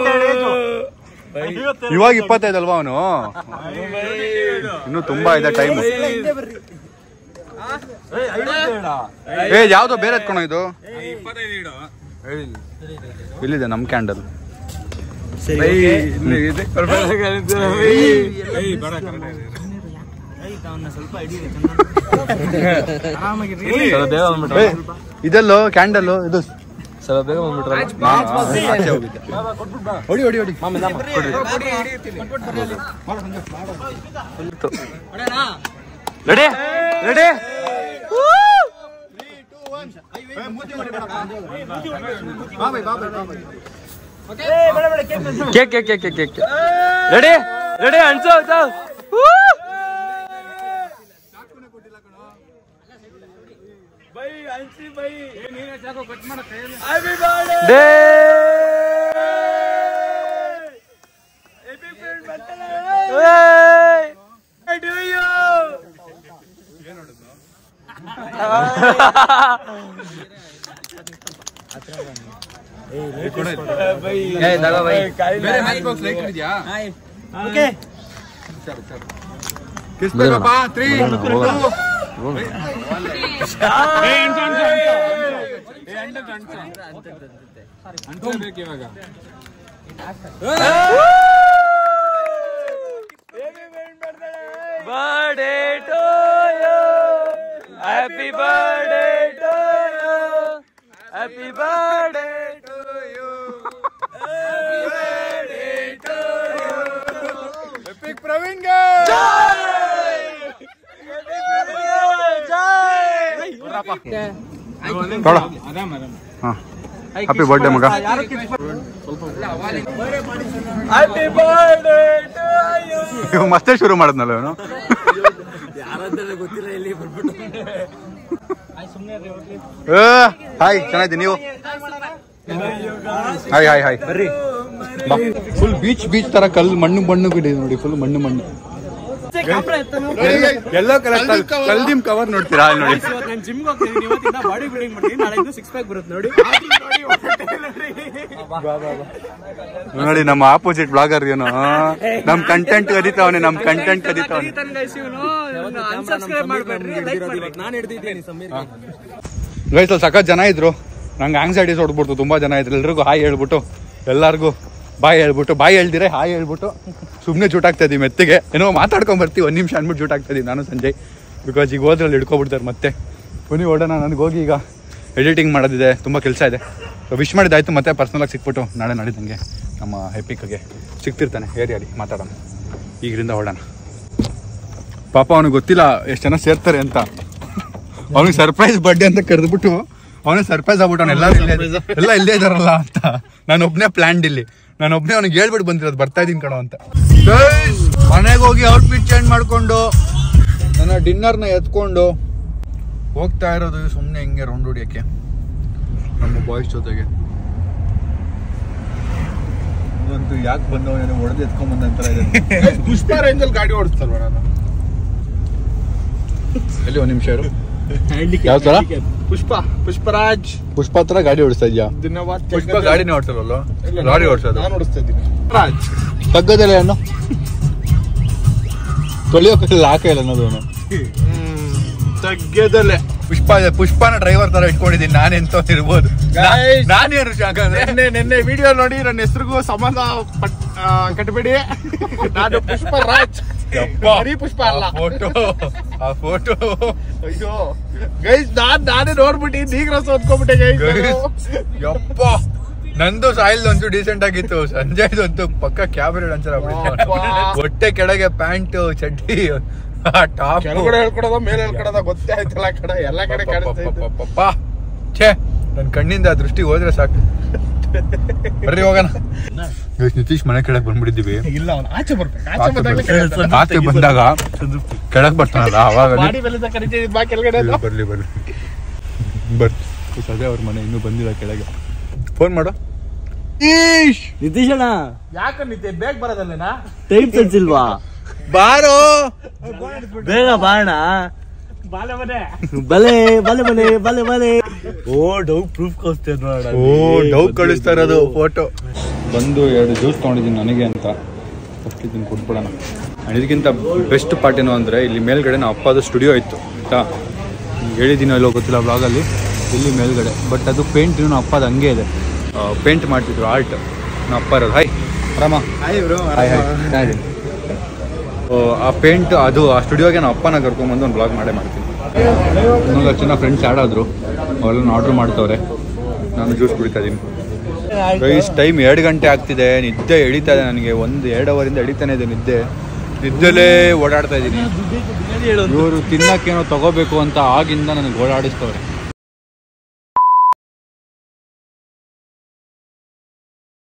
ಇವಾಗ ಇಪ್ಪತ್ತೈದು ಅಲ್ವಾ ಅವನು ಇನ್ನು ತುಂಬಾ ಇದೆ ಟೈಮ್ ಏ ಯಾವ್ದೋ ಬೇರೆ ಎತ್ಕೊಣ ಇದು ಇಲ್ಲಿದೆ ನಮ್ ಕ್ಯಾಂಡಲ್ ಇದೆಲ್ಲೋ ಕ್ಯಾಂಡಲ್ ಇದು ಬೇಗ ಹೊಡಿ ಹೊಡಿ ಹೊಡಿ ready ready cake cake cake cake cake ready ready ಅನ್ಸೋ day birthday to you happy birthday to you happy birthday to you epic Praveen ಗೆ ಹ್ಯಾಪಿ ಬರ್ಡೇ ಮಗ ಇವ್ ಮತ್ತೆ ಶುರು ಮಾಡದ್ನಲ್ಲ ಇವನು ಹಾಯ್ ಚೆನ್ನಾಗಿದೆ ನೀವು ಹಾಯ್ ಹಾಯ್ ಹಾಯ್ ಬರ್ರಿ ಫುಲ್ ಬೀಚ್ ಬೀಚ್ ತರ ಕಲ್ಲು ಮಣ್ಣು ಮಣ್ಣು ಬಿಡಿ ನೋಡಿ ಫುಲ್ ಮಣ್ಣು ಮಣ್ಣು ಎಲ್ಲೋ ಕಲರ್ ಕಲ್ದಿಮ್ ಕವರ್ ನೋಡ್ತೀರಾ ಅಲ್ಲಿ ನೋಡಿ ನಾನು ಜಿಮ್ಗೆ ಹೋಗ್ತೀನಿ ಇವತ್ತಿಂದ ಬಾಡಿ ಬಿಲ್ಡಿಂಗ್ ಮಾಡ್ತೀನಿ ನಾಳೆ ಸಿಕ್ಸ್ ಪ್ಯಾಕ್ ಬರುತ್ತೆ ನೋಡಿ ನೋಡಿ ನಮ್ಮ ಆಪೋಸಿಟ್ ಬ್ಲಾಗರ್ ಏನು ನಮ್ ಕಂಟೆಂಟ್ ಕದಿತಾವನೆ ನಮ್ ಕಂಟೆಂಟ್ ಕದಿತಾವನೆ ಅನ್ಸಬ್ಸ್ಕ್ರೈಬ್ ಮಾಡಬೇಡ್ರಿ ಲೈಕ್ ನಾನು ಹಿಡ್ದಿದ್ದೀನಿ ಸಮೀರ್ ಗೈಸ್ ಅಲ್ಲಿ ಸಖತ್ ಜನ ಇದ್ರು ನಂಗೆ ಆಂಗ್ಸೈಟೀಸ್ ಹೊಡ್ಬಿಡ್ತು ತುಂಬಾ ಜನ ಇದ್ರು ಎಲ್ರಿಗೂ ಹಾಯ್ ಹೇಳ್ಬಿಟ್ಟು ಎಲ್ಲಾರ್ಗೂ ಬಾಯ್ ಹೇಳ್ಬಿಟ್ಟು ಬಾಯ್ ಹೇಳ್ದಿರೆ ಹಾಯ್ ಹೇಳ್ಬಿಟ್ಟು ಸುಮ್ಮನೆ ಜೂಟಾಗ್ತಾ ಇದೀವಿ ಮೆತ್ತಿಗೆ ಏನೋ ಮಾತಾಡ್ಕೊಂಡ್ ಬರ್ತೀವಿ ಒಂದು ನಿಮಿಷ ಅಂದ್ಬಿಟ್ಟು ಜೂಟಾಗ್ತಾ ಇದೀವಿ ನಾನು ಸಂಜಯ್ ಬಿಕಾಸ್ ಈಗ ಹೋದ್ರಲ್ಲಿ ಹಿಡ್ಕೊಬಿಡ್ತಾರೆ ಮತ್ತೆ ಬನ್ನಿ ಓಡೋಣ ನನಗೆ ಹೋಗಿ ಈಗ ಎಡಿಟಿಂಗ್ ಮಾಡೋದಿದೆ ತುಂಬ ಕೆಲಸ ಇದೆ ಸೊ ವಿಶ್ ಮಾಡಿದ್ದಾಯ್ತು ಮತ್ತೆ ಪರ್ಸ್ನಲಾಗಿ ಸಿಕ್ಬಿಟ್ಟು ನಾಳೆ ನಾಡಿದ್ದಂಗೆ ನಮ್ಮ ಹೆಪಿಕ್ಗೆ ಸಿಗ್ತಿರ್ತಾನೆ ಏರಿಯಾಲಿ ಮಾತಾಡೋಣ ಈಗರಿಂದ ಹೊರಡೋಣ ಪಾಪ ಅವನಿಗೆ ಗೊತ್ತಿಲ್ಲ ಎಷ್ಟು ಜನ ಸೇರ್ತಾರೆ ಅಂತ ಅವನಿಗೆ ಸರ್ಪ್ರೈಸ್ ಬರ್ಡೇ ಅಂತ ಕರೆದ್ಬಿಟ್ಟು ಅವನಿಗೆ ಸರ್ಪ್ರೈಸ್ ಆಗ್ಬಿಟ್ಟು ಅವ್ನು ಎಲ್ಲರೂ ಇಲ್ಲೇ ಎಲ್ಲ ಇಲ್ಲೇ ಇದಾರಲ್ಲ ಅಂತ ನಾನು ಒಬ್ನೇ ಪ್ಲಾನ್ಡ್ ಇಲ್ಲಿ ನಾನು ಒಬ್ನೇ ಅವ್ನಿಗೆ ಹೇಳ್ಬಿಟ್ಟು ಬಂದಿರೋದು ಬರ್ತಾ ಇದೀನಿ ಕಣೋ ಅಂತ ಮನೆಗೆ ಹೋಗಿ ಔಟ್ಫಿಟ್ ಚೇಂಜ್ ಮಾಡ್ಕೊಂಡು ನನ್ನ ಡಿನ್ನರ್ನ ಎತ್ಕೊಂಡು ಹೋಗ್ತಾ ಇರೋದು ಸುಮ್ಮನೆ ಹಿಂಗೆ ರೌಂಡ್ ಹೊಡಿಯೋಕ್ಕೆ ನಮ್ಮ ಬಾಯ್ಸ್ ಜೊತೆಗೆ ಬಂತು ಯಾಕೆ ಬಂದವ ಏನೋ ಹೊಡೆದು ಎತ್ಕೊಂಡ್ ಬಂದಂತರ ಇದೆ ಪುಷ್ಪ ರೇಂಜಲ್ಲಿ ಗಾಡಿ ಓಡಿಸ್ತಲ್ವ ನಾನು ಎಲ್ಲಿ ಒಂದ್ ನಿಮಿಷ ಇರು ಯಾವ ತರ ಪುಷ್ಪ ಪುಷ್ಪರಾಜ್ ಪುಷ್ಪ ಹತ್ರ ಗಾಡಿ ಓಡಿಸ್ತಾ ಇದ್ಯಾ ದಿನವಾತ್ ಪುಷ್ಪ ಗಾಡಿನೇ ಓಡಿಸಲ್ವಲ್ಲ ಗಾಡಿ ಓಡಿಸೋದು ನಾನು ಓಡಿಸ್ತಾ ಇದ್ದೀನಿ ರಾಜ್ ತಗ್ಗದಲ್ಲ ಏನು ತೊಳಿಯೋಕೆಲ್ಲ ಹಾಕ ಇಲ್ಲ ಅನ್ನೋದು ಅವನು ತಗ್ಗದಲ್ಲೇ ಪುಷ್ಪ ಪುಷ್ಪನ ಡ್ರೈವರ್ ತರ ಇಟ್ಕೊಂಡಿದ್ದೀನಿ ನಾನೆಂತ ಇರ್ಬೋದು Guys. ನಾನೇನು ಯಾಕಂದ್ರೆ ನಿನ್ನೆ ನಿನ್ನೆ ವಿಡಿಯೋ ನೋಡಿ ನನ್ನ ಹೆಸರಿಗೂ ಸಂಬಂಧ ಪಟ್ ಆ, ಕಟ್ಬೇಡಿ ನಾನು ಪುಷ್ಪರಾಜ್ ಬರೀ ಪುಷ್ಪ ಅಲ್ಲ ಫೋಟೋ ಆ ಫೋಟೋ ಅಯ್ಯೋ ಗೈಸ್ ನಾನ್ ನಾನೇ ನೋಡ್ಬಿಟ್ಟು ನೀಗ್ರ ಸೋತ್ಕೊಂಡ್ಬಿಟ್ಟೆ ಗೈಸ್ ಯಪ್ಪ ನಂದು ಸಾಯಿಲ್ ಒಂಚೂರು ಡೀಸೆಂಟ್ ಆಗಿತ್ತು ಸಂಜಯ್ದಂತೂ ಪಕ್ಕ ಕ್ಯಾಬ್ರೆಡ್ ಅಂತಾರ ಅಬ್ಬಾ. ಹೊಟ್ಟೆ ಕೆಳಗೆ ಪ್ಯಾಂಟ್ ಚಡ್ಡಿ ಟಾಪ್ ಕೆಳಗಡೆ ಹೇಳ್ಕೊಡೋದ ಮೇಲೆ ಹೇಳ್ಕೊಡೋದ ಗೊತ್ತೇ ಆಯ್ತಲ್ಲ ಆ ಕಡೆ ಎಲ್ಲ ಕಡೆ ಕಾಣಿಸ್ತಾ ಇತ್ತು ಛೇ ನನ್ ಕಣ್ಣಿಂದ ಆ ದೃಷ್ಟಿ ಹೋದ್ರೆ ಸಾಕು ಬರ್ರಿ ಹೋಗೋಣ ಇವತ್ತು ನಿತೀಶ್ ಮನೆ ಕೆಳಗೆ ಬಂದ್ಬಿಟ್ಟಿದ್ದೀವಿ ಇಲ್ಲ ಅವ್ನು ಆಚೆ ಬರ್ಬೇಕು ಆಚೆ ಆಚೆ ಬಂದಾಗಲೇ ಬರ್ತಾನೆ. ಆಚೆ ಬಂದಾಗ ಕೆಳಗ್ ಬರ್ತಾನಲ್ಲ ಅವಾಗ ಬಾಡಿ ಬೆಳೆದ ಕರಿತೀವಿ ಬಾ ಕೆಳಗಡೆ ಇಲ್ಲ, ಬರ್ಲಿ ಬರ್ಲಿ ಬರ್ಲಿ ಅದೇ ಅವ್ರ ಮನೆ ಇನ್ನೂ ಬಂದಿಲ್ಲ ಕೆಳಗೆ ಫೋನ್ ಮಾಡು ನಿತೀಶಣ್ಣ ಯಾಕ ನಿಂತೆ ಬೇಗ ಬರೋದಲ್ಲೇನಾ ಟೈಮ್ ಸೆನ್ಸ್ ಇಲ್ವಾ ಬಾರೋ ಬೇಗ ಬಾಣ ಬಾಲೆ ಮನೆ ಬಲೆ ಬಲೆ ಬಲೆ ಬಲೆ ಬಲೆ ಓ ಡೌ ಪ್ರೂಫ್ ಕೊಡ್ತೇನೆ ನೋಡ ಓ ಡೌ ಕಳಿಸ್ತಾ ಇರೋದು ಫೋಟೋ ಬಂದು ಎರಡು ಜ್ಯೂಸ್ ತೊಗೊಂಡಿದ್ದೀನಿ ನನಗೆ ಅಂತ ಫಸ್ಟ್ ಇದನ್ನು ಕೊಟ್ಬಿಡೋಣ And ಇದಕ್ಕಿಂತ ಬೆಸ್ಟ್ ಪಾರ್ಟ್ ಏನು ಅಂದರೆ ಇಲ್ಲಿ ಮೇಲ್ಗಡೆ ನಮ್ಮ ಅಪ್ಪದ ಸ್ಟುಡಿಯೋ ಇತ್ತು ಆಯ್ತಾ ನಿಮ್ಗೆ ಹೇಳಿದ್ದೀನೋ ಇಲ್ಲೋ ಗೊತ್ತಿಲ್ಲ ಬ್ಲಾಗಲ್ಲಿ ಇಲ್ಲಿ ಮೇಲ್ಗಡೆ ಬಟ್ ಅದು ಪೇಂಟ್ ನಮ್ಮ ಅಪ್ಪದ ಹಂಗೆ ಇದೆ ಪೇಂಟ್ ಮಾಡ್ತಿದ್ರು ಆರ್ಟ್ ನಮ್ಮ ಅಪ್ಪ ಇರೋದು hi Rama hi bro hi hi ಚೆನ್ನಾಗಿದ್ದೀನಿ ಓ, ಆ ಪೇಂಟ್ ಅದು ಆ ಸ್ಟುಡಿಯೋಗೆ ನಮ್ಮ ಅಪ್ಪನ ಕರ್ಕೊಂಬಂದು ಒಂದು ಬ್ಲಾಗ್ ಮಾಡೇ ಮಾಡ್ತೀನಿ ಇನ್ನೊಂದು ಜನ ಫ್ರೆಂಡ್ಸ್ ಆ್ಯಡ್ ಆದರು ಅವೆಲ್ಲ ಆರ್ಡ್ರ್ ಮಾಡ್ತವ್ರೆ ನಾನು ಜ್ಯೂಸ್ ಕುಡಿತಾ ಇದ್ದೀನಿ ಗೈಸ್ ಟೈಮ್ ಎರಡು ಗಂಟೆ ಆಗ್ತಿದೆ ನಿದ್ದೆ ಎಳಿತಾ ಇದೆ ನನಗೆ ಒಂದು ಎರಡು ಅವರಿಂದ ಎಳಿತಾನೆ ಇದೆ ನಿದ್ದೆ ನಿದ್ದೆಲೇ ಓಡಾಡ್ತಾ ಇದ್ದೀನಿ ಇವರು ತಿನ್ನಕ್ಕೇನೋ ತಗೋಬೇಕು ಅಂತ ಆಗಿಂದ ನನಗೆ ಓಡಾಡಿಸ್ತವ್ರೆ